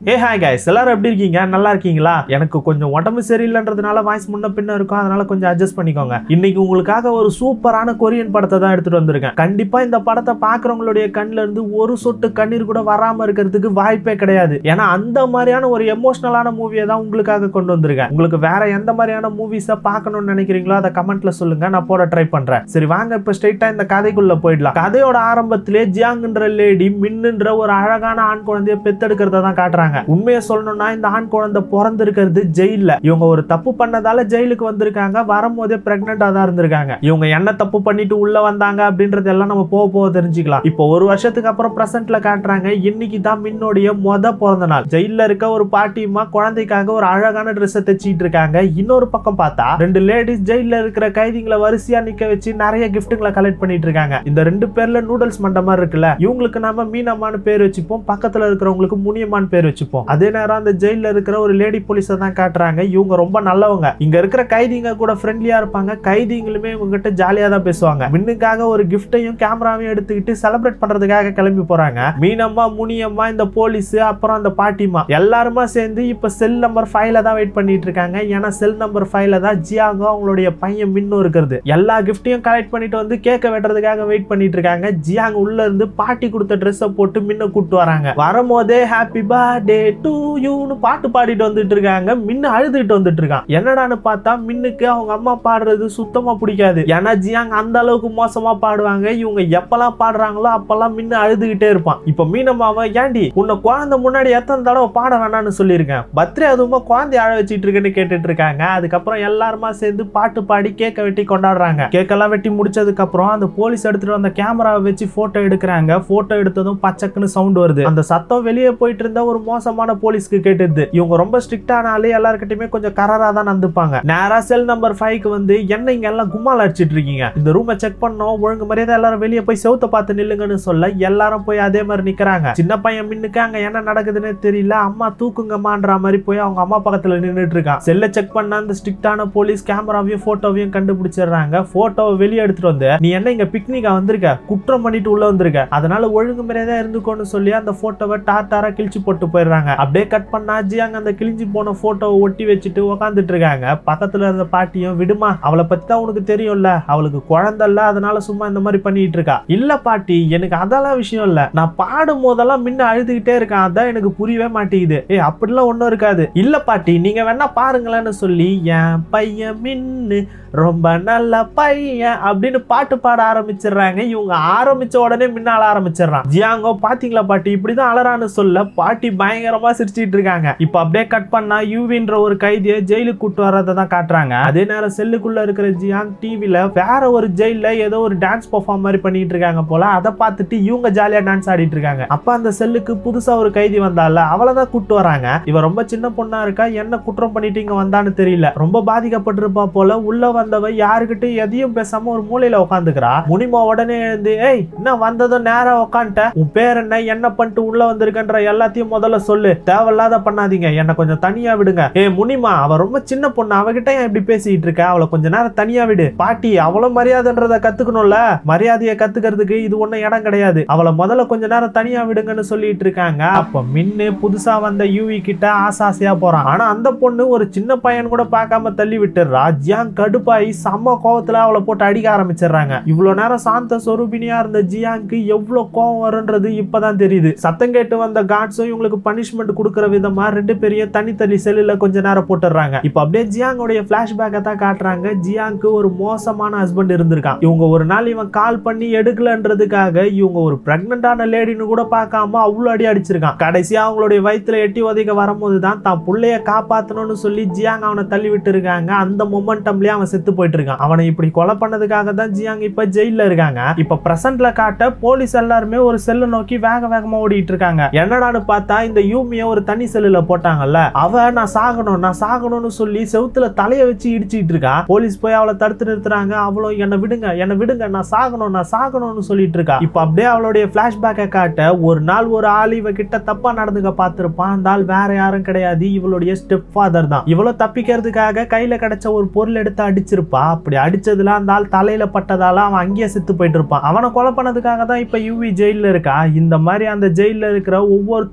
ஏ hi guys எல்லாரும் எப்படி இருக்கீங்க நல்லா இருக்கீங்களா எனக்கு கொஞ்சம் உடம்பு சரியில்லைன்றதுனால வாய்ஸ் முன்ன பின்ன இருக்கும் அதனால கொஞ்சம் அட்ஜஸ்ட் பண்ணிக்கோங்க இன்னைக்கு உங்களுக்காக ஒரு சூப்பரான கொரியன் படத்தை தான் எடுத்துட்டு வந்திருக்கேன் கண்டிப்பா இந்த படத்தை பாக்குறவங்களுடைய கண்ணுல இருந்து ஒரு சொட்டு கண்ணீர் கூட வராம இருக்கிறதுக்கு வாய்ப்பே கிடையாது ஏன்னா அந்த மாதிரியான ஒரு எமோஷனலான மூவியை தான் உங்களுக்காக கொண்டு வந்திருக்கேன் உங்களுக்கு வேற எந்த மாதிரியான மூவிஸை பார்க்கணும்னு நினைக்கிறீங்களோ அதை கமெண்ட்ல சொல்லுங்க நான் போட ட்ரை பண்றேன் சரி வாங்க இப்ப ஸ்ட்ரைட்டா இந்த கதைக்குள்ள போயிடலாம் கதையோட ஆரம்பத்திலே ஜியாங்ன்ற லேடி மின்னுன்ற ஒரு அழகான ஆண் குழந்தைய பெத்தெடுக்கிறத தான் காட்டுறாங்க உண்மையை சொல்லணும்னா இந்த ஆண் குழந்தை பிறந்திருக்கிறது ஜெயில்ல இவங்க ஒரு தப்பு பண்ணதால ஜெயிலுக்கு வந்திருக்காங்க வரும்போதே பிரெக்னெண்டா தான் இருந்திருக்காங்க இவங்க என்ன தப்பு பண்ணிட்டு உள்ள வந்தாங்க அப்படின்றது எல்லாம் நம்ம போக போக தெரிஞ்சுக்கலாம் இப்போ ஒரு வருஷத்துக்கு அப்புறம் பிரசன்ட்ல காட்டுறாங்க இன்னைக்கு தான் மின்னுடைய மொத பிறந்த நாள் ஜெயில்ல இருக்க ஒரு பாட்டியம்மா குழந்தைக்காக ஒரு அழகான ட்ரெஸ்ஸை தைச்சிட்டு இருக்காங்க இன்னொரு பக்கம் பார்த்தா ரெண்டு லேடிஸ் ஜெயில்ல இருக்கிற கைதிகளை வரிசையா நிக்க வச்சு நிறைய கிஃப்ட்டுங்களை கலெக்ட் பண்ணிட்டு இருக்காங்க இந்த ரெண்டு பேர்ல நூடுல்ஸ் மண்ட மாதிரி இருக்குல்ல இவங்களுக்கு நாம மீனம்மான்னு பேர் வச்சுப்போம் பக்கத்துல இருக்கிறவங்களுக்கு முனியம்மான்னு பேர் வச்சுப்போம் அதே நேரம் அந்த ஜெயில்ல இருக்கிற ஒரு லேடி போலீஸை தான் காட்டுறாங்க இவங்க ரொம்ப நல்லவங்க இங்க இருக்கிற கைதிங்க கூட ஃப்ரெண்ட்லியா இருப்பாங்க கைதிங்களுமே இவங்க கிட்ட ஜாலியா தான் பேசுவாங்க மின்னுக்காக ஒரு கிஃப்டையும் கேமராவையும் எடுத்துக்கிட்டு செலிப்ரேட் பண்றதுக்காக கிளம்பி போறாங்க மீனம்மா முனியம்மா இந்த போலீஸ் அப்புறம் அந்த பாட்டிமா எல்லாருமா சேர்ந்து இப்ப செல் நம்பர் ஃபைவ்ல தான் வெயிட் பண்ணிட்டு இருக்காங்க ஏன்னா செல் நம்பர் ஃபைவ்ல தான் ஜியாங்கோ அவங்களுடைய பையன் மின்னும் இருக்கிறது எல்லா கிஃப்டையும் கலெக்ட் பண்ணிட்டு வந்து கேக்க வெட்டுறதுக்காக வெயிட் பண்ணிட்டு இருக்காங்க ஜியாங் உள்ள இருந்து பாட்டி கொடுத்த ட்ரெஸ்ஸை போட்டு மின்ன கூட்டு வராங்க வரும்போதே ஹாப்பி பர்த்டே டு யூன்னு பாட்டு பாடிட்டு வந்துட்டு இருக்காங்க மின்னு அழுதுட்டு வந்துட்டு இருக்கான் என்னடான்னு பார்த்தா மின்னுக்கு அவங்க அம்மா பாடுறது சுத்தமா பிடிக்காது ஏன்னா ஜியாங் அந்த அளவுக்கு மோசமா பாடுவாங்க இவங்க எப்பெல்லாம் பாடுறாங்களோ அப்பெல்லாம் மின்னு அழுதுகிட்டே இருப்பான் இப்போ மீனம்மாவை ஏண்டி உன்னை குழந்தை முன்னாடி எத்தனை தடவை பாட வேணாம்னு சொல்லியிருக்கேன் பர்த்டே அதுவுமா குழந்தை அழ வச்சிட்டு இருக்குன்னு கேட்டுட்டு இருக்காங்க அதுக்கப்புறம் எல்லாருமா சேர்ந்து பாட்டு பாடி கேக்க வெட்டி கொண்டாடுறாங்க கேக்கெல்லாம் வெட்டி முடிச்சதுக்கு அப்புறம் அந்த போலீஸ் எடுத்துட்டு வந்த கேமராவை வச்சு போட்டோ எடுக்கிறாங்க போட்டோ எடுத்ததும் பச்சக்குன்னு சவுண்ட் வருது அந்த சத்தம் வெளியே போயிட்டு இருந்தா ஒரு மோசமான போலீஸ்க்கு கேட்டுது இவங்க ரொம்ப ஸ்ட்ரிக்டான ஆளு எல்லாருக்கிட்டையுமே கொஞ்சம் கரரா தான் நடந்துப்பாங்க நேரா செல் நம்பர் ஃபைவ்க்கு வந்து என்ன இங்க எல்லாம் கும்மால் அடிச்சிட்டு இருக்கீங்க இந்த ரூமை செக் பண்ணோம் ஒழுங்கு மரியாதை எல்லாரும் வெளியே போய் செவுத்த பார்த்து நில்லுங்கன்னு சொல்ல எல்லாரும் போய் அதே மாதிரி நிக்கிறாங்க சின்ன பையன் மின்னுக்கு அங்க என்ன நடக்குதுன்னு தெரியல அம்மா தூக்குங்கம்மான்ற மாதிரி போய் அவங்க அம்மா பக்கத்துல நின்னுட்டு இருக்கான் செல்ல செக் பண்ண அந்த ஸ்ட்ரிக்டான போலீஸ் கேமராவையும் போட்டோவையும் கண்டுபிடிச்சிடுறாங்க போட்டோவை வெளியே எடுத்துட்டு வந்து நீ என்ன இங்க பிக்னிக்கா வந்திருக்க குற்றம் பண்ணிட்டு உள்ள வந்திருக்க அதனால ஒழுங்கு மரியாதை இருந்துக்கோன்னு சொல்லி அந்த போட்டோவை டாட்டாரா கிழிச்சு போட்டு போயிடுறாங்க அப்படியே கட் பண்ணாச்சு அங்க அந்த கிழிஞ்சு போன போட்டோவை ஒட்டி வச்சுட்டு உக்காந்துட்டு இருக்காங்க பக்கத்துல இருந்த பாட்டியும் விடுமா அவளை பத்தி தான் உனக்கு தெரியும்ல அவளுக்கு குழந்தை இல்ல அதனால சும்மா இந்த மாதிரி பண்ணிட்டு இருக்கா இல்ல பாட்டி எனக்கு அதெல்லாம் விஷயம் இல்ல நான் பாடும் போதெல்லாம் முன்ன அழுதுகிட்டே இருக்கேன் அதான் எனக்கு புரியவே மாட்டேங்குது ஏ அப்படிலாம் ஒன்றும் இருக்காது இல்ல பாட்டி நீங்க வேணா பாருங்களேன்னு சொல்லி என் பையன் மின்னு ரொம்ப நல்ல பையன் அப்படின்னு பாட்டு பாட ஆரம்பிச்சிடுறாங்க இவங்க ஆரம்பிச்ச உடனே முன்னால ஆரம்பிச்சிடுறான் ஜியாங்கோ பாத்தீங்களா பாட்டி இப்படிதான் அலறான்னு சொல்ல பாட்டி பயங்கரமா சிரிச்சிட்டு இருக்காங்க இப்ப அப்படியே கட் பண்ணா யூவின்ற ஒரு கைதியை ஜெயிலுக்கு கூட்டு வர்றதை தான் காட்டுறாங்க அதே நேரம் செல்லுக்குள்ள இருக்கிற ஜியாங் டிவில வேற ஒரு ஜெயில ஏதோ ஒரு டான்ஸ் பெர்ஃபார்ம் மாதிரி பண்ணிட்டு இருக்காங்க போல அதை பார்த்துட்டு இவங்க ஜாலியா டான்ஸ் ஆடிட்டு இருக்காங்க அப்ப அந்த செல்லுக்கு புதுசா ஒரு கைதி வந்தால அவளை தான் கூட்டு வராங்க இவ ரொம்ப சின்ன பொண்ணா இருக்கா என்ன குற்றம் பண்ணிட்டு இங்க வந்தான்னு தெரியல ரொம்ப பாதிக்கப்பட்டிருப்பா போல உள்ள வந்தவ யாருக்கிட்ட எதையும் பேசாம ஒரு மூலையில உட்காந்துக்கிறா முனிமா உடனே எழுந்து ஏய் என்ன வந்ததும் நேரா உட்காந்துட்ட உன் பேர் என்ன என்ன பண்ணிட்டு உள்ள வந்திருக்கன்ற எல்லாத்தையும் முதல்ல சொல்லு தேவையில்லாத பண்ணாதீங்க என்ன கொஞ்சம் தனியா விடுங்க ஏ முனிமா அவ ரொம்ப சின்ன பொண்ணு அவகிட்ட ஏன் இப்படி பேசிட்டு இருக்க அவளை கொஞ்ச நேரம் தனியா விடு பாட்டி அவ்வளவு மரியாதைன்றத கத்துக்கணும்ல மரியாதையை கத்துக்கிறதுக்கு இது ஒண்ணும் இடம் கிடையாது அவளை முதல்ல கொஞ்ச நேரம் தனியா விடுங்கன்னு சொல்லிட்டு இருக்காங்க அப்ப மின்னு புதுசா வந்த யூவி கிட்ட ஆசாசையா போறான் ஆனா அந்த பொண்ணு ஒரு சின்ன பையன் கூட பார்க்காம தள்ளி விட்டுறா ஜியாங் கடுப்பாயி செம்ம கோவத்துல அவளை போட்டு அடிக்க ஆரம்பிச்சிடுறாங்க இவ்வளவு நேரம் சாந்த சொரூபினியா இருந்த ஜியாங்க்கு எவ்வளவு கோவம் வரும்ன்றது இப்பதான் தெரியுது சத்தம் கேட்டு வந்த காட்ஸும் இவங்களுக்கு பனிஷ்மெண்ட் கொடுக்குற விதமா ரெண்டு பேரையும் தனித்தனி செல்லுல கொஞ்ச நேரம் போட்டுடுறாங்க இப்ப அப்படியே ஜியாங்கோடைய பிளாஷ்பேக்கை தான் காட்டுறாங்க ஜியாங்க்கு ஒரு மோசமான ஹஸ்பண்ட் இருந்திருக்கான் இவங்க ஒரு நாள் இவன் கால் பண்ணி எடுக்கலன்றதுக்காக இவங்க ஒரு பிரெக்னண்டான லேடின்னு கூட பார்க்காம அவ்வளவு அடி அடிச்சிருக்கான் கடைசியா அவங்களுடைய வயித்துல எட்டி உதைக்க வரும்போது தான் தான் புள்ளைய காப்பாத்தணும்னு சொல்லி ஜியாங் அவனை தள்ளி விட்டு இருக்காங்க அந்த மொமெண்டம்லயே அவன் செத்து போயிட்டு இருக்கான் அவனை இப்படி கொலை பண்ணதுக்காக தான் ஜியாங் இப்ப ஜெயில இருக்காங்க இப்ப பிரசன்ட்ல காட்ட போலீஸ் எல்லாருமே ஒரு செல்லை நோக்கி வேக வேகமா ஓடிட்டு இருக்காங்க என்னடான்னு பார்த்தா இந்த யூமிய ஒரு தனி செல்லுல போட்டாங்கல்ல அவ நான் சாகணும் நான் சாகணும்னு சொல்லி செவுத்துல தலைய வச்சு இடிச்சிட்டு இருக்கா போலீஸ் போய் அவளை தடுத்து நிறுத்துறாங்க அவளும் என்னை விடுங்க என்னை விடுங்க நான் சாகணும் நான் சாகணும்னு சொல்லிட்டு இருக்கா இப்ப அப்படியே அவளுடைய பிளாஷ்பேக்கை காட்ட ஒரு நாள் ஒரு ஆள் இவ கிட்ட தப்பா நடந்துக்க பார்த்திருப்பான் அந்த ஆள் வேற யாரும் கிடையாது இவளுடைய ஸ்டெப் ஃபாதர் தான் இவ்வளவு தப்பிக்கிறதுக்காக கையில கிடைச்ச ஒரு பொருள் எடுத்து அடிச்சிருப்பா அப்படி அடிச்சதுல அந்த ஆள் தலையில பட்டதால அவன் அங்கேயே செத்து போயிட்டு இருப்பான் அவனை கொலை பண்ணதுக்காக தான் இப்ப யூவி ஜெயில இருக்கா இந்த மாதிரி அந்த ஜெயில இருக்கிற ஒவ்வொருத்தருக்குள்ளேயும்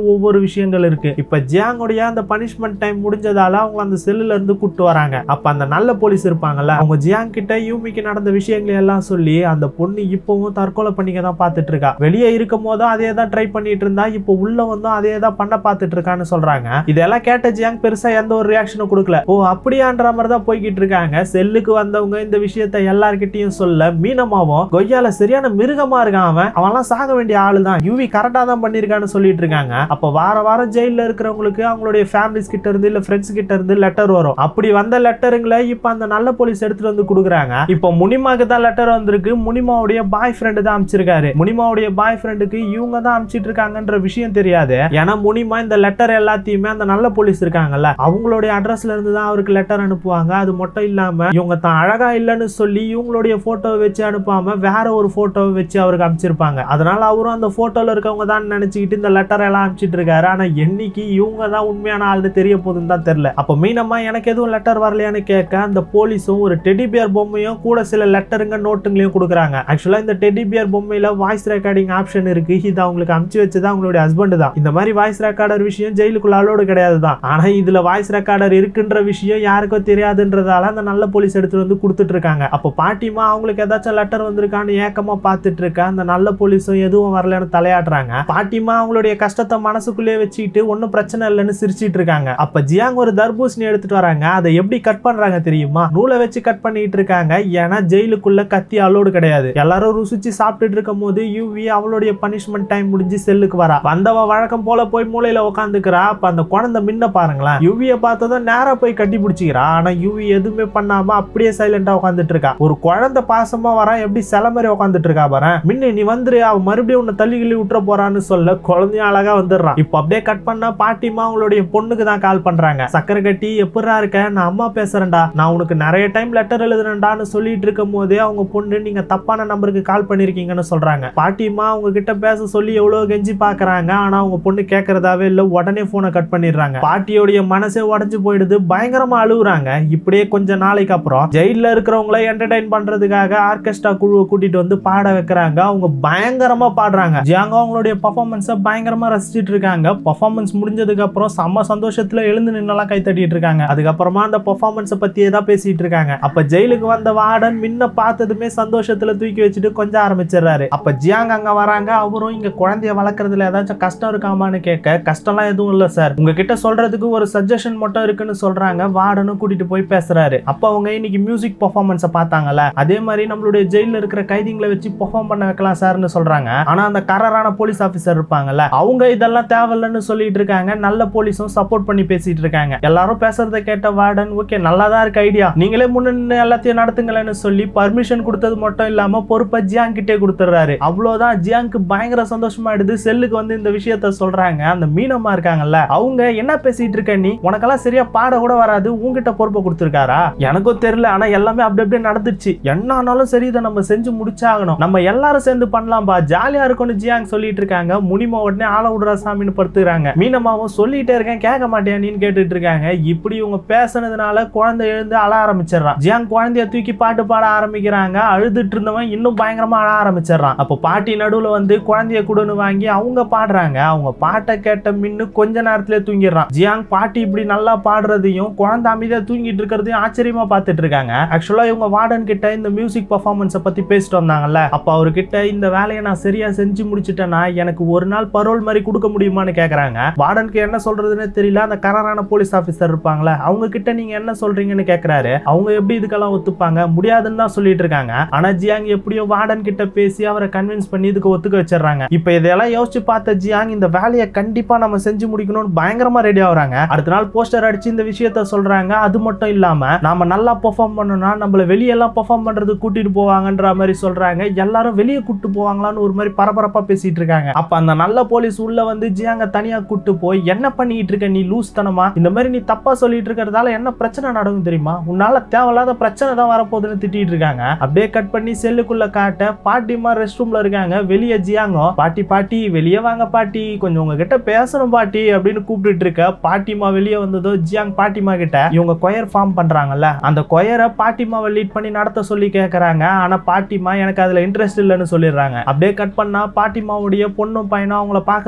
செல்லுலயும் ஒவ்வொரு விஷயங்கள் இருக்கு இப்ப ஜியாங்குடைய அந்த பனிஷ்மெண்ட் டைம் முடிஞ்சதால அவங்க அந்த செல்லுல இருந்து கூட்டு வராங்க அப்ப அந்த நல்ல போலீஸ் இருப்பாங்கல்ல அவங்க ஜியாங் கிட்ட யூமிக்கு நடந்த விஷயங்களை எல்லாம் சொல்லி அந்த பொண்ணு இப்பவும் தற்கொலை பண்ணிக்க தான் பார்த்துட்டு இருக்கா வெளியே இருக்கும் போதும் அதே தான் ட்ரை பண்ணிட்டு இருந்தா இப்போ உள்ள வந்தும் அதே தான் பண்ண பார்த்துட்டு இருக்கான்னு சொல்றாங்க இதெல்லாம் கேட்ட ஜியாங் பெருசா எந்த ஒரு ரியாக்ஷனும் கொடுக்கல ஓ அப்படியான்ற மாதிரி தான் போய்கிட்டு இருக்காங்க செல்லுக்கு வந்தவங்க இந்த விஷயத்த எல்லார்கிட்டயும் சொல்ல மீனமாவும் கொய்யால சரியான மிருகமா இருக்கான் அவன் அவன்லாம் சாக வேண்டிய ஆளு தான் யூவி கரெக்டா தான் பண்ணிருக்கான்னு சொல்லிட்டு இருக்காங்க அப்ப வார வாரம் ஜெயில இருக்கிறவங்களுக்கு அவங்களுடைய ஃபேமிலிஸ் கிட்ட இருந்து இல்ல ஃப்ரெண்ட்ஸ் கிட்ட இருந்து லெட்டர் வரும் அப்படி வந்த லெட்டருங்களை இப்ப அந்த நல்ல போலீஸ் எடுத்துட்டு வந்து கொடுக்குறாங்க இப்போ முனிமாக்கு தான் லெட்டர் வந்திருக்கு முனிமாவுடைய பாய் ஃப்ரெண்டு தான் அனுப்பிச்சிருக்காரு முனிமாவுடைய பாய் ஃப்ரெண்டுக்கு இவங்க தான் அனுப்பிச்சிட்டு இருக்காங்கன்ற விஷயம் தெரியாது ஏன்னா முனிமா இந்த லெட்டர் எல்லாத்தையுமே அந்த நல்ல போலீஸ் இருக்காங்கல்ல அவங்களுடைய அட்ரஸ்ல இருந்து தான் அவருக்கு லெட்டர் அனுப்புவாங்க அது மட்டும் இல்லாம இவங்க தான் அழகா இல்லைன்னு சொல்லி இவங்களுடைய போட்டோவை வச்சு அனுப்பாம வேற ஒரு போட்டோவை வச்சு அவருக்கு அனுப்பிச்சிருப்பாங்க அதனால அவரும் அந்த போட்டோல இருக்கவங்க தான் நினைச்சுக்கிட்டு இந்த லெட்டர் எல்லாம் அனுப்பிச்சிட்டு இருக்காரு ஆனா என்னைக்கு இவங்க தான் உண்மையான ஆள்னு தெரிய போகுதுன்னு தான் தெரியல அப்ப மீனம்மா எனக்கு எதுவும் லெட்டர் வரலையான்னு கேட்க அந்த போலீஸும் ஒரு டெடி பியர் பொம்மையும் கூட சில லெட்டருங்க நோட்டுங்களையும் கொடுக்குறாங்க ஆக்சுவலா இந்த டெடி பியர் பொம்மையில வாய்ஸ் ரெக்கார்டிங் ஆப்ஷன் இருக்கு இது அவங்களுக்கு அனுப்பிச்சு வச்சது அவங்களுடைய ஹஸ்பண்ட் தான் இந்த மாதிரி வாய்ஸ் ரெக்கார்டர் விஷயம் ஜெயிலுக்குள்ள அலோடு கிடையாது தான் ஆனா இதுல வாய்ஸ் ரெக்கார்டர் இருக்குன்ற விஷயம் யாருக்கும் தெரியாதுன்றதால அந்த நல்ல போலீஸ் எடுத்துட்டு வந்து கொடுத்துட்டு இருக்காங்க அப்போ பாட்டிமா அவங்களுக்கு ஏதாச்சும் லெட்டர் வந்திருக்கான்னு ஏக்கமா பார்த்துட்டு இருக்க அந்த நல்ல போலீஸும் எதுவும் வரலன்னு தலையாடுறாங்க பாட்டிமா அவங்களுடைய கஷ்டத்தை மனசுக்குள்ளே வச்சுக்கிட்டு ஒன்றும் பிரச்சனை இல்லைன்னு சிரிச்சிட்டு இருக்காங்க அப்ப ஜியாங் ஒரு தர்பூசணி எடுத்துட்டு வராங்க அதை எப்படி கட் பண்றாங்க தெரியுமா நூலை வச்சு கட் பண்ணிட்டு இருக்காங்க ஏன்னா ஜெயிலுக்குள்ள கத்தி அலோடு கிடையாது எல்லாரும் ருசிச்சு சாப்பிட்டுட்டு இருக்கும் போது யூவி அவளுடைய பனிஷ்மெண்ட் டைம் முடிஞ்சு செல்லுக்கு வரா வந்தவ வழக்கம் போல போய் மூலையில உட்காந்துக்கிறா அப்ப அந்த குழந்தை மின்ன பாருங்களேன் யூவிய பார்த்ததும் நேரா போய் கட்டி பிடிச்சிக்கிறா ஆனா யூவி எதுவுமே பண்ணாம அப்படியே சைலண்டா உட்காந்துட்டு இருக்கா ஒரு குழந்தை பாசமா வரா எப்படி சில மாதிரி உட்காந்துட்டு இருக்கா பாரு மின்னு நீ வந்துரு அவ மறுபடியும் உன்னை தள்ளி கிள்ளி விட்டுற போறான்னு சொல்ல குழந்தையும் அழகா வந்துடுறான் இப்போ அப்படியே கட் பண்ணா பாட்டிமா அவங்களுடைய பொண்ணுக்கு தான் கால் பண்றாங்க சக்கரை கட்டி எப்படா இருக்க நான் அம்மா பேசுறேன்டா நான் உனக்கு நிறைய டைம் லெட்டர் எழுதுறேன்டான்னு சொல்லிட்டு இருக்கும் போதே அவங்க பொண்ணு நீங்க தப்பான நம்பருக்கு கால் பண்ணிருக்கீங்கன்னு சொல்றாங்க பாட்டிமா அவங்க கிட்ட பேச சொல்லி எவ்வளவு கெஞ்சி பாக்குறாங்க ஆனா அவங்க பொண்ணு கேட்கறதாவே இல்ல உடனே போனை கட் பண்ணிடுறாங்க பாட்டியோடைய மனசே உடஞ்சு போயிடுது பயங்கரமா அழுகுறாங்க இப்படியே கொஞ்ச நாளைக்கு அப்புறம் ஜெயில இருக்கிறவங்கள என்டர்டைன் பண்றதுக்காக ஆர்கெஸ்ட்ரா குழுவை கூட்டிட்டு வந்து பாட வைக்கிறாங்க அவங்க பயங்கரமா பாடுறாங்க ஜியாங்க அவங்களுடைய பர்ஃபார்மன்ஸை பயங்கரமா ரசிச்சிட்டு இருக்காங்க பர்ஃபார்மன்ஸ் முடிஞ்சதுக்கு அப்புறம் செம்ம சந்தோஷத்துல எழுந்து நின்னெல்லாம் கை தட்டிட்டு இருக்காங்க அதுக்கப்புறமா அந்த பர்ஃபார்மன்ஸை பத்தியே தான் பேசிட்டு இருக்காங்க அப்ப ஜெயிலுக்கு வந்த வார்டன் முன்ன பார்த்ததுமே சந்தோஷத்துல தூக்கி வச்சுட்டு கொஞ்சம் ஆரம்பிச்சிடுறாரு அப்ப ஜியாங் அங்க வராங்க அவரும் இங்க குழந்தைய வளர்க்கறதுல ஏதாச்சும் கஷ்டம் இருக்காமான்னு கேட்க கஷ்டம்லாம் எதுவும் இல்ல சார் உங்ககிட்ட சொல்றதுக்கு ஒரு சஜஷன் மட்டும் இருக்குன்னு சொல்றாங்க வார்டனும் கூட்டிட்டு போய் பேசுறாரு அப்ப அவங்க இன்னைக்கு மியூசிக் பர்ஃபார்மன்ஸை பார்த்தாங்கல்ல அதே மாதிரி நம்மளுடைய ஜெயில இருக்கிற கைதிங்களை வச்சு பெர்ஃபார்ம் பண்ண வைக்கலாம் சார்னு சொல்றாங்க ஆனா அந்த கரரான போலீஸ் ஆபீசர் இருப்பாங்கல்ல அவங்க இதெல்லாம் தேவையில்லைன்னு சொல்லிட்டு இருக்காங்க நல்ல போலீஸும் சப்போர்ட் பண்ணி பேசிட்டு இருக்காங்க எல்லாரும் பேசுறத கேட்ட வார்டன் ஓகே நல்லா தான் இருக்கு ஐடியா நீங்களே முன்ன எல்லாத்தையும் நடத்துங்களேன்னு சொல்லி பர்மிஷன் கொடுத்தது மட்டும் இல்லாம பொறுப்பை ஜியாங் கிட்டே கொடுத்துறாரு அவ்வளவுதான் ஜியாங்க்கு பயங்கர சந்தோஷமாயிடுது செல்லுக்கு வந்து இந்த விஷயத்த சொல்றாங்க அந்த மீனம்மா இருக்காங்கல்ல அவங்க என்ன பேசிட்டு இருக்க நீ உனக்கெல்லாம் சரியா பாட கூட வராது உன்கிட்ட பொறுப்பை கொடுத்துருக்காரா எனக்கும் தெரியல ஆனா எல்லாமே அப்படி அப்படியே நடந்துச்சு என்ன ஆனாலும் சரி இதை நம்ம செஞ்சு முடிச்சாகணும் நம்ம எல்லாரும் சேர்ந்து பண்ணலாம்பா ஜாலியா இருக்கும்னு ஜியாங் சொல்லிட்டு இருக்காங்க முனிமா உடனே ஆள விடுறா சாமின்னு படுத்துக்கிறாங்க மீனம்மாவும் சொல்லிட்டே இருக்கேன் கேட்க மாட்டியா நீன்னு கேட்டுட்டு இருக்காங்க இப்படி இவங்க பேசுனதுனால குழந்தை எழுந்து அழ ஆரம்பிச்சிடுறான் ஜியாங் குழந்தைய தூக்கி பாட்டு பாட ஆரம்பிக்கிறாங்க அழுதுட்டு இருந்தவன் இன்னும் பயங்கரமா அழ ஆரம்பிச்சிடுறான் அப்போ பாட்டி நடுவுல வந்து குழந்தைய குடுன்னு வாங்கி அவங்க பாடுறாங்க அவங்க பாட்டை கேட்ட மின்னு கொஞ்ச நேரத்துல தூங்கிடுறான் ஜியாங் பாட்டி இப்படி நல்லா பாடுறதையும் குழந்தை அமைதியா தூங்கிட்டு இருக்கிறதையும் ஆச்சரியமா பார்த்துட்டு இருக்காங்க ஆக்சுவலா இவங்க வார்டன் கிட்ட இந்த மியூசிக் பர்ஃபார்மன்ஸை பத்தி பேசிட்டு வந்தாங்கல்ல அப்ப அவர்கிட்ட இந்த வேலையை நான் சரியா செஞ்சு முடிச்சிட்டேன்னா எனக்கு ஒரு நாள் பரோல் மாதிரி கொடுக்க முடியுமான்னு கேக்குறாங்க வார்டனுக்கு என்ன சொல்றதுன்னு தெரியல அந்த கரரான போலீஸ் ஆபீசர் இருப்பாங்களே அவங்க கிட்ட நீங்க என்ன சொல்றீங்கன்னு கேக்குறாரு அவங்க எப்படி இதுக்கெல்லாம் ஒத்துப்பாங்க முடியாதுன்னு தான் சொல்லிட்டு இருக்காங்க ஆனா ஜியாங் எப்படியோ வார்டன் கிட்ட பேசி அவரை கன்வின்ஸ் பண்ணி இதுக்கு ஒத்துக்க வச்சிடுறாங்க இப்ப இதெல்லாம் யோசிச்சு பார்த்த ஜியாங் இந்த வேலையை கண்டிப்பா நம்ம செஞ்சு முடிக்கணும்னு பயங்கரமா ரெடி ஆகுறாங்க அடுத்த நாள் போஸ்டர் அடிச்சு இந்த விஷயத்த சொல்றாங்க அது மட்டும் இல்லாம நாம நல்லா பெர்ஃபார்ம் பண்ணணும்னா நம்மள வெளியெல்லாம் பெர்ஃபார்ம் பண்றது கூட்டிட்டு போவாங்கன்ற மாதிரி சொல்றாங்க எல்லாரும் வெளியே கூட்டு போவாங்களான்னு ஒரு மாதிரி பரபரப்பா பேசிட்டு இருக்காங்க அப்ப அந்த நல்ல போலீஸ் உள்ள வந்து ஜியாங்க தனியா கூட்டு போய் என்ன பண்ணிட்டு இருக்க நீ லூஸ் தனமா இந்த மாதிரி நீ தப்பா சொல்லிட்டு இருக்கிறதால என்ன பிரச்சனை நடக்கும் தெரியுமா உன்னால தேவையில்லாத பிரச்சனை தான் வரப்போகுதுன்னு திட்டிட்டு இருக்காங்க அப்படியே கட் பண்ணி செல்லுக்குள்ள காட்ட பாட்டிமா ரெஸ்ட் ரூம்ல இருக்காங்க வெளியே ஜியாங்கோ பாட்டி பாட்டி வெளியே வாங்க பாட்டி கொஞ்சம் உங்ககிட்ட பேசணும் பாட்டி அப்படின்னு கூப்பிட்டுட்டு இருக்க பாட்டிமா வெளியே வந்ததோ ஜியாங் பாட்டிமா கிட்ட இவங்க கொயர் ஃபார்ம் பண்றாங்கல்ல அந்த கொயரை பாட்டிமாவை லீட் பண்ணி நடத்த சொல்லி கேக்குறாங்க ஆனா பாட்டிமா எனக்கு அதுல இன்ட்ரெஸ்ட் இல்லைன்னு சொல்லிடுறாங்க அப்படியே கட் பண்ணா பாட்டிமாவுடைய பொண்ணும் பையனும் அவங்கள பாக்குறதுக்காக